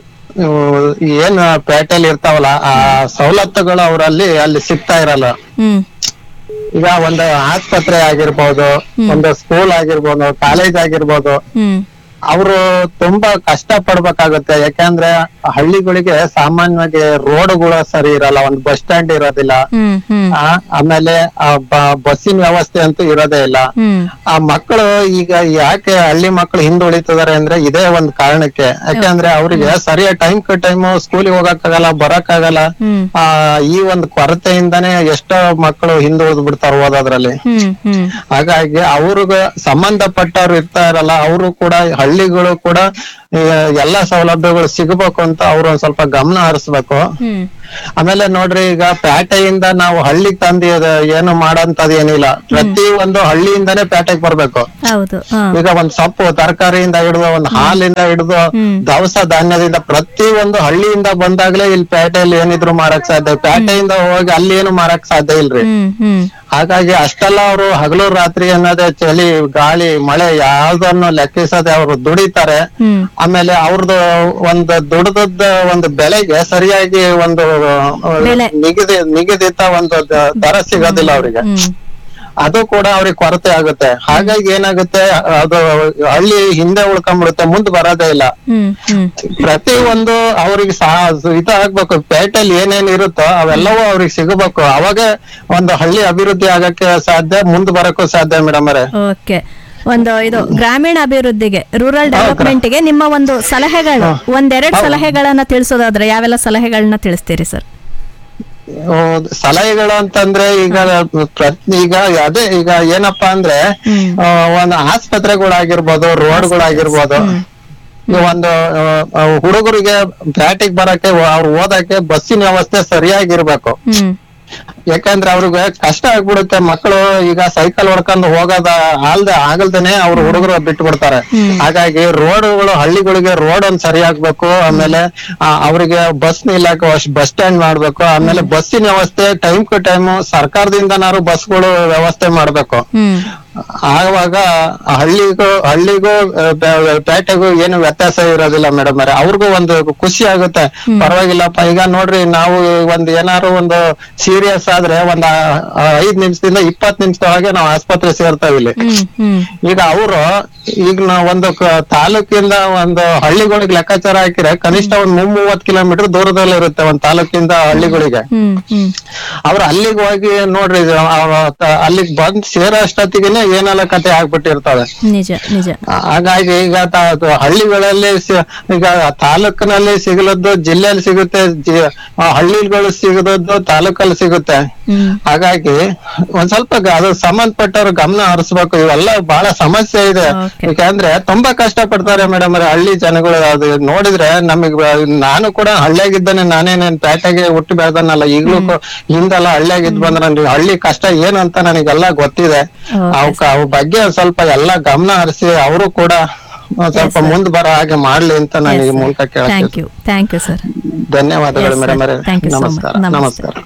ಇವು ಏನ್ ಪೇಟೆಲಿ ಇರ್ತಾವಲ್ಲ ಆ ಸವಲತ್ತುಗಳು ಅವರಲ್ಲಿ ಅಲ್ಲಿ ಸಿಗ್ತಾ ಇರಲ್ಲ ಹ್ಮ್ ಈಗ ಒಂದು ಆಸ್ಪತ್ರೆ ಆಗಿರ್ಬೋದು ಒಂದು ಸ್ಕೂಲ್ ಆಗಿರ್ಬೋದು ಕಾಲೇಜ್ ಆಗಿರ್ಬೋದು ಹ್ಮ್ ಅವರು ತುಂಬಾ ಕಷ್ಟ ಪಡ್ಬೇಕಾಗುತ್ತೆ ಯಾಕಂದ್ರೆ ಹಳ್ಳಿಗಳಿಗೆ ಸಾಮಾನ್ಯವಾಗಿ ರೋಡ್ಗಳು ಸರಿ ಇರಲ್ಲ ಒಂದು ಬಸ್ ಸ್ಟ್ಯಾಂಡ್ ಇರೋದಿಲ್ಲ ಹ್ಮ್ ಹ್ಮ್ ಆ, ಆಮೇಲೆ ಆ ಬ- ಬಸ್ಸಿನ ವ್ಯವಸ್ಥೆ ಅಂತೂ ಇರೋದೇ ಇಲ್ಲ ಹ್ಮ್ ಆ ಮಕ್ಕಳು ಈಗ ಯಾಕೆ ಹಳ್ಳಿ ಮಕ್ಕಳು ಹಿಂದುಳಿತಿದಾರೆ ಅಂದ್ರೆ ಇದೇ ಒಂದ್ ಕಾರಣಕ್ಕೆ ಯಾಕಂದ್ರೆ ಅವರಿಗೆ ಸರಿಯಾದ ಟೈಮ್ ಕ ಟೈಮ್ ಸ್ಕೂಲಿಗೆ ಹೋಗಕ್ಕಾಗಲ್ಲ ಬರಕ್ಕಾಗಲ್ಲ ಹ್ಮ್ ಆ ಈ ಒಂದು ಕೊರತೆಯಿಂದಾನೇ ಎಷ್ಟೋ ಮಕ್ಕಳು ಹಿಂದುಳಿದು ಬಿಡ್ತಾರ ಓದೋದ್ರಲ್ಲಿ ಹ್ಮ್ ಹ್ಮ್ ಹಾಗಾಗಿ ಅವ್ರಿಗೆ ಸಂಬಂಧಪಟ್ಟವ್ರು ಇರ್ತಾರಲ್ಲ ಅವರು ಕೂಡ ಹಳ್ಳಿಗಳು ಕೂಡ ಆ, ಎಲ್ಲಾ ಸೌಲಭ್ಯಗಳು ಸಿಗಬೇಕು ಅಂತ ಅವ್ರು ಒಂದ್ ಸ್ವಲ್ಪ ಗಮನ ಹರಿಸ್ಬೇಕು ಹ್ಮ್ ಆಮೇಲೆ ನೋಡ್ರಿ ಈಗ ಪೇಟೆಯಿಂದ ನಾವು ಹಳ್ಳಿಗ್ ತಂದಿ ಅದ ಏನು ಮಾಡೋಂಥದ್ದು ಏನಿಲ್ಲ ಪ್ರತಿ ಒಂದು ಹಳ್ಳಿಯಿಂದಾನೇ ಪೇಟೆಗೆ ಬರ್ಬೇಕು ಹೌದು ಹಾ ಈಗ ಒಂದ್ ಸೊಪ್ಪು ತರಕಾರಿಯಿಂದ ಹಿಡಿದು ಒಂದ್ ಹಾಲಿಂದ ಹಿಡಿದು ದವಸ ಧಾನ್ಯದಿಂದ ಪ್ರತಿ ಒಂದು ಹಳ್ಳಿಯಿಂದ ಬಂದಾಗ್ಲೇ ಇಲ್ಲಿ ಪೇಟೆಯಲ್ಲಿ ಏನಿದ್ರು ಮಾರಕ್ ಸಾಧ್ಯ ಪೇಟೆಯಿಂದ ಹೋಗಿ ಅಲ್ಲಿ ಏನು ಮಾರಕ್ ಸಾಧ್ಯ ಇಲ್ರಿ ಹ್ಮ್ ಹ್ಮ್ ಹಾಗಾಗಿ ಅಷ್ಟೆಲ್ಲ ಅವರು ಹಗಲು ರಾತ್ರಿ ಅನ್ನೋದೇ ಚಳಿ ಗಾಳಿ ಮಳೆ ಯಾವ್ದನ್ನು ಲೆಕ್ಕಿಸದೆ ಅವರು ದುಡಿತಾರೆ ಹ್ಮ್ ಆಮೇಲೆ ಅವ್ರದ್ದು ಒಂದು ದುಡ್ದದ ಒಂದು ಬೆಲೆಗೆ ಸರಿಯಾಗಿ ಒಂದು ಆ, ಬೆಲೆ. ನಿಗದಿ ನಿಗದಿತ ಒಂದು ದ- ದರ ಸಿಗೋದಿಲ್ಲ ಅವ್ರಿಗೆ ಅದು ಕೂಡ ಅವ್ರಿಗೆ ಕೊರತೆ ಆಗುತ್ತೆ ಹಾಗಾಗಿ ಏನಾಗುತ್ತೆ ಅದು ಹಳ್ಳಿ ಹಿಂದೆ ಉಳ್ಕೊಂಡ್ಬಿಡುತ್ತೆ ಮುಂದೆ ಬರೋದೇ ಇಲ್ಲ ಹ್ಮ್ ಹ್ಮ್ ಪ್ರತಿ ಒಂದು ಅವ್ರಿಗೆ ಸಹ ಇದು ಆಗ್ಬೇಕು ಪೇಟೆಲ್ ಏನೇನ್ ಇರುತ್ತೋ ಅವೆಲ್ಲವೂ ಅವ್ರಿಗೆ ಸಿಗಬೇಕು ಅವಾಗ ಒಂದು ಹಳ್ಳಿ ಅಭಿವೃದ್ಧಿ ಆಗಕ್ಕೆ ಸಾಧ್ಯ ಮುಂದೆ ಬರಕ್ಕೂ ಸಾಧ್ಯ ಮೇಡಮ್ ಅವರೇ ಓಕೆ ಒಂದು ಇದು ಗ್ರಾಮೀಣ ಅಭಿವೃದ್ಧಿಗೆ ರೂರಲ್ ಡೆವಲಪ್ಮೆಂಟ್ಗೆ ನಿಮ್ಮ ಒಂದು ಸಲಹೆಗಳು ಒಂದೆರಡು ಸಲಹೆಗಳನ್ನ ತಿಳಿಸೋದಾದ್ರೆ ಯಾವೆಲ್ಲ ಸಲಹೆಗಳನ್ನ ತಿಳಿಸ್ತೀರಿ ಸರ್ ಆ, ಸಲಹೆಗಳು ಅಂತಂದ್ರೆ ಈಗ ಪ್ರತ್- ಈಗ ಅದೇ ಈಗ ಏನಪ್ಪಾ ಅಂದ್ರೆ ಆ, ಒಂದು ಆಸ್ಪತ್ರೆಗಳಾಗಿರ್ಬೋದು ರೋಡ್ಗಳಾಗಿರ್ಬೋದು ಈ ಒಂದು ಆ, ಹುಡುಗರಿಗೆ ಬ್ಯಾಟಿಗೆ ಬರಕ್ಕೆ ಅವ್ರು ಓದಕ್ಕೆ ಬಸ್ಸಿನ ವ್ಯವಸ್ಥೆ ಸರಿಯಾಗಿರ್ಬೇಕು ಯಾಕಂದ್ರೆ ಅವ್ರಿಗೆ ಕಷ್ಟ ಆಗ್ಬಿಡುತ್ತೆ ಮಕ್ಕಳು ಈಗ ಸೈಕಲ್ ಹೊಡ್ಕೊಂಡು ಹೋಗೋದ ಆಲ್ದೆ ಆಗಲ್ದೇನೆ ಅವ್ರ ಹುಡುಗರು ಬಿಟ್ಟು ಬಿಡ್ತಾರೆ ಹಾಗಾಗಿ ರೋಡ್ಗಳು ಹಳ್ಳಿಗಳಿಗೆ ರೋಡ್ ಒಂದ್ ಸರಿಯಾಗ್ಬೇಕು ಆಮೇಲೆ ಆ, ಅವ್ರಿಗೆ ಬಸ್ ನಿಲ್ಲಕ್ಕೆ ಬಸ್ ಸ್ಟ್ಯಾಂಡ್ ಮಾಡ್ಬೇಕು ಆಮೇಲೆ ಬಸ್ಸಿನ ವ್ಯವಸ್ಥೆ ಟೈಮ್ ಟು ಟೈಮ್ ಸರ್ಕಾರದಿಂದನಾರು ಬಸ್ಗಳು ವ್ಯವಸ್ಥೆ ಮಾಡ್ಬೇಕು ಆವಾಗ ಹಳ್ಳಿಗೂ ಹಳ್ಳಿಗೂ ಆ, ಪೇ- ಪೇಟೆಗೂ ಏನು ವ್ಯತ್ಯಾಸ ಇರೋದಿಲ್ಲ ಮೇಡಮ್ ಅವರೇ ಅವ್ರಿಗೂ ಒಂದು ಖುಷಿ ಆಗುತ್ತೆ ಪರವಾಗಿಲ್ಲಪ್ಪ ಈಗ ನೋಡ್ರಿ ನಾವು ಒಂದ್ ಏನಾರು ಒಂದು ಸೀರಿಯಸ್ ಆದ್ರೆ ಒಂದ್ ಆ- ಆ ಐದ್ ನಿಮಿಷದಿಂದ ಇಪ್ಪತ್ ನಿಮಿಷದೊಳಗೆ ನಾವು ಆಸ್ಪತ್ರೆ ಸೇರ್ತಾವ್ ಇಲ್ಲಿ ಈಗ ಅವರು ಈಗ ನಾವು ಒಂದು ಕ- ತಾಲೂಕಿಂದ ಒಂದು ಹಳ್ಳಿಗಳಿಗೆ ಲೆಕ್ಕಾಚಾರ ಹಾಕಿದ್ರೆ ಕನಿಷ್ಠ ಒಂದ್ ಮೂವತ್ ಕಿಲೋಮೀಟರ್ ದೂರದಲ್ಲಿ ಇರುತ್ತೆ ಒಂದ್ ತಾಲೂಕಿಂದ ಹಳ್ಳಿಗಳಿಗೆ ಅವ್ರು ಅಲ್ಲಿಗೆ ಹೋಗಿ ನೋಡ್ರಿ ಇದು ಅವ- ತ- ಅಲ್ಲಿಗ್ ಬಂದ್ ಸೇರೋ ಅಷ್ಟೊತ್ತಿಗೆನೆ ಏನೆಲ್ಲ ಕತೆ ಆಗ್ಬಿಟ್ಟಿರ್ತವೆ ನಿಜ ನಿಜ ಹಾಗಾಗಿ ಈಗ ತ- ಅದು ಹಳ್ಳಿಗಳಲ್ಲಿ ಸಿ- ಈಗ ತಾಲೂಕಿನಲ್ಲಿ ಸಿಗಲದ್ದು ಜಿಲ್ಲೆಯಲ್ಲಿ ಸಿಗುತ್ತೆ ಜಿ- ಆ ಹಳ್ಳಿಗಳು ಸಿಗದದ್ದು ತಾಲೂಕಲ್ಲಿ ಸಿಗುತ್ತೆ ಹಾಗಾಗಿ ಒಂದ್ ಸ್ವಲ್ಪ ಗ- ಅದು ಸಂಬಂಧಪಟ್ಟವ್ರು ಗಮನ ಹರಿಸ್ಬೇಕು ಇವೆಲ್ಲ ಬಹಳ ಸಮಸ್ಯೆ ಇದೆ ಯಾಕಂದ್ರೆ ತುಂಬಾ ಕಷ್ಟ ಪಡ್ತಾರೆ ಮೇಡಮ್ ಹಳ್ಳಿ ಜನಗಳು ಅದು ನೋಡಿದ್ರೆ ನಮಗ್ ನಾನು ಕೂಡ ಹಳ್ಳಿಯಾಗಿದ್ದಾನೆ ನಾನೇನೇನ್ ಪೇಟೆಗೆ ಹುಟ್ಟಿ ಬೆಳ್ದನಲ್ಲ ಈಗ್ಲೂ ಕೂ- ಹಿಂದೆಲ್ಲ ಹಳ್ಳಿಯಾಗಿದ್ ಬಂದ್ರೆ ನನ್ಗೆ ಹಳ್ಳಿ ಕಷ್ಟ ಏನು ಅಂತ ನನಗೆಲ್ಲ ಗೊತ್ತಿದೆ ಅವಕ್ಕ ಅವ್ ಬಗ್ಗೆ ಒಂದ್ ಸ್ವಲ್ಪ ಎಲ್ಲ ಗಮನ ಹರಿಸಿ ಅವರು ಕೂಡ ಒಂದ್ ಸ್ವಲ್ಪ ಮುಂದ್ ಬರೋ ಹಾಗೆ ಮಾಡ್ಲಿ ಅಂತ ನಾನು ಈ ಮೂಲಕ ಥ್ಯಾಂಕ್ ಕೇಳ್ತೀನಿ ಯು ಥ್ಯಾಂಕ್ ಯು ಸರ್ ಧನ್ಯವಾದಗಳು Yes, sir. Madam Thank you so much. ನಮಸ್ಕಾರ ನಮಸ್ತೆ. ನಮಸ್ಕಾರ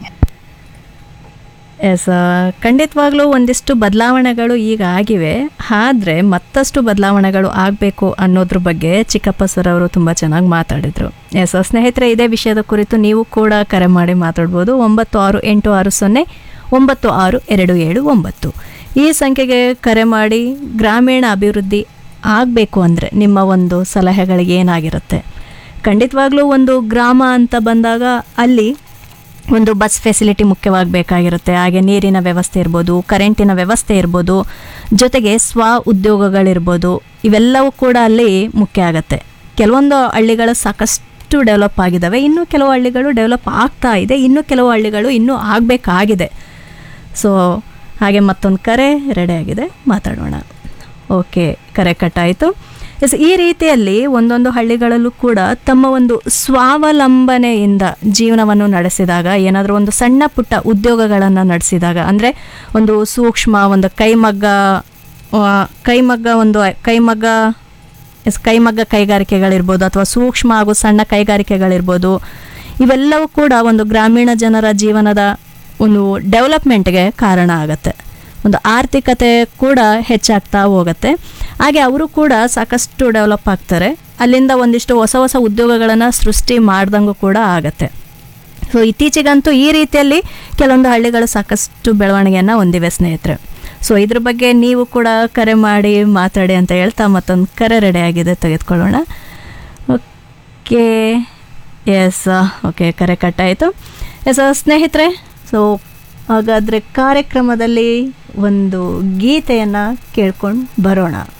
ಎಸ್ ಖಂಡಿತವಾಗ್ಲೂ ಒಂದಿಷ್ಟು ಬದಲಾವಣೆಗಳು ಈಗ ಆಗಿವೆ ಆದರೆ ಮತ್ತಷ್ಟು ಬದಲಾವಣೆಗಳು ಆಗಬೇಕು ಅನ್ನೋದ್ರ ಬಗ್ಗೆ ಚಿಕ್ಕಪ್ಪ ಸರ್ ಅವರು ತುಂಬ ಚೆನ್ನಾಗಿ ಮಾತಾಡಿದರು ಎಸ್ ಸ್ನೇಹಿತರೆ ಇದೇ ವಿಷಯದ ಕುರಿತು ನೀವು ಕೂಡ ಕರೆ ಮಾಡಿ ಮಾತಾಡ್ಬೋದು ಒಂಬತ್ತು ಆರು ಎಂಟು ಆರು ಸೊನ್ನೆ ಒಂಬತ್ತು ಆರು ಎರಡು ಏಳು ಒಂಬತ್ತು ಈ ಸಂಖ್ಯೆಗೆ ಕರೆ ಮಾಡಿ ಗ್ರಾಮೀಣ ಅಭಿವೃದ್ಧಿ ಆಗಬೇಕು ಅಂದರೆ ನಿಮ್ಮ ಒಂದು ಸಲಹೆಗಳಿಗೆ ಏನಾಗಿರುತ್ತೆ ಖಂಡಿತವಾಗ್ಲೂ ಒಂದು ಗ್ರಾಮ ಅಂತ ಬಂದಾಗ ಅಲ್ಲಿ ಒಂದು ಬಸ್ ಫೆಸಿಲಿಟಿ ಮುಖ್ಯವಾಗಬೇಕಾಗಿರುತ್ತೆ ಹಾಗೆ ನೀರಿನ ವ್ಯವಸ್ಥೆ ಇರ್ಬೋದು ಕರೆಂಟಿನ ವ್ಯವಸ್ಥೆ ಇರ್ಬೋದು ಜೊತೆಗೆ ಸ್ವ ಉದ್ಯೋಗಗಳಿರ್ಬೋದು ಇವೆಲ್ಲವೂ ಕೂಡ ಅಲ್ಲಿ ಮುಖ್ಯ ಆಗುತ್ತೆ ಕೆಲವೊಂದು ಹಳ್ಳಿಗಳು ಸಾಕಷ್ಟು ಡೆವಲಪ್ ಆಗಿದ್ದಾವೆ ಇನ್ನು ಕೆಲವು ಹಳ್ಳಿಗಳು ಡೆವಲಪ್ ಆಗ್ತಾ ಇದೆ ಇನ್ನು ಕೆಲವು ಹಳ್ಳಿಗಳು ಇನ್ನೂ ಆಗಬೇಕಾಗಿದೆ ಸೊ ಹಾಗೆ ಮತ್ತೊಂದು ಕರೆ ರೆಡಿ ಆಗಿದೆ ಮಾತಾಡೋಣ ಓಕೆ ಕರೆ ಕಟ್ಟಾಯಿತು ಎಸ್ ಈ ರೀತಿಯಲ್ಲಿ ಒಂದೊಂದು ಹಳ್ಳಿಗಳಲ್ಲೂ ಕೂಡ ತಮ್ಮ ಒಂದು ಸ್ವಾವಲಂಬನೆಯಿಂದ ಜೀವನವನ್ನು ನಡೆಸಿದಾಗ ಏನಾದರೂ ಒಂದು ಸಣ್ಣ ಪುಟ್ಟ ಉದ್ಯೋಗಗಳನ್ನು ನಡೆಸಿದಾಗ ಅಂದರೆ ಒಂದು ಸೂಕ್ಷ್ಮ ಒಂದು ಕೈಮಗ್ಗ ಆ, ಕೈಮಗ್ಗ ಒಂದು ಕೈಮಗ್ಗ ಎಸ್ ಕೈಮಗ್ಗ ಕೈಗಾರಿಕೆಗಳಿರ್ಬೋದು ಅಥವಾ ಸೂಕ್ಷ್ಮ ಹಾಗೂ ಸಣ್ಣ ಕೈಗಾರಿಕೆಗಳಿರ್ಬೋದು ಇವೆಲ್ಲವೂ ಕೂಡ ಒಂದು ಗ್ರಾಮೀಣ ಜನರ ಜೀವನದ ಒಂದು ಡೆವಲಪ್ಮೆಂಟ್ಗೆ ಕಾರಣ ಆಗುತ್ತೆ ಒಂದು ಆರ್ಥಿಕತೆ ಕೂಡ ಹೆಚ್ಚಾಗ್ತಾ ಹೋಗುತ್ತೆ ಹಾಗೆ ಅವರು ಕೂಡ ಸಾಕಷ್ಟು ಡೆವಲಪ್ ಆಗ್ತಾರೆ ಅಲ್ಲಿಂದ ಒಂದಿಷ್ಟು ಹೊಸ ಹೊಸ ಉದ್ಯೋಗಗಳನ್ನು ಸೃಷ್ಟಿ ಮಾಡ್ದಂಗೂ ಕೂಡ ಆಗತ್ತೆ ಸೊ ಇತ್ತೀಚೆಗಂತೂ ಈ ರೀತಿಯಲ್ಲಿ ಕೆಲವೊಂದು ಹಳ್ಳಿಗಳು ಸಾಕಷ್ಟು ಬೆಳವಣಿಗೆಯನ್ನು ಹೊಂದಿವೆ ಸ್ನೇಹಿತರೆ ಸೊ ಇದ್ರ ಬಗ್ಗೆ ನೀವು ಕೂಡ ಕರೆ ಮಾಡಿ ಮಾತಾಡಿ ಅಂತ ಹೇಳ್ತಾ ಮತ್ತೊಂದು ಕರೆ ರೆಡಿ ಆಗಿದೆ ತೆಗೆದುಕೊಳ್ಳೋಣ ಓಕೆ ಎಸ್ ಓಕೆ ಕರೆ ಕಟ್ಟಾಯಿತು ಎಸ್ ಸ್ನೇಹಿತರೆ ಸೊ ಹಾಗಾದರೆ ಕಾರ್ಯಕ್ರಮದಲ್ಲಿ ಒಂದು ಗೀತೆಯನ್ನು ಕೇಳ್ಕೊಂಡು ಬರೋಣ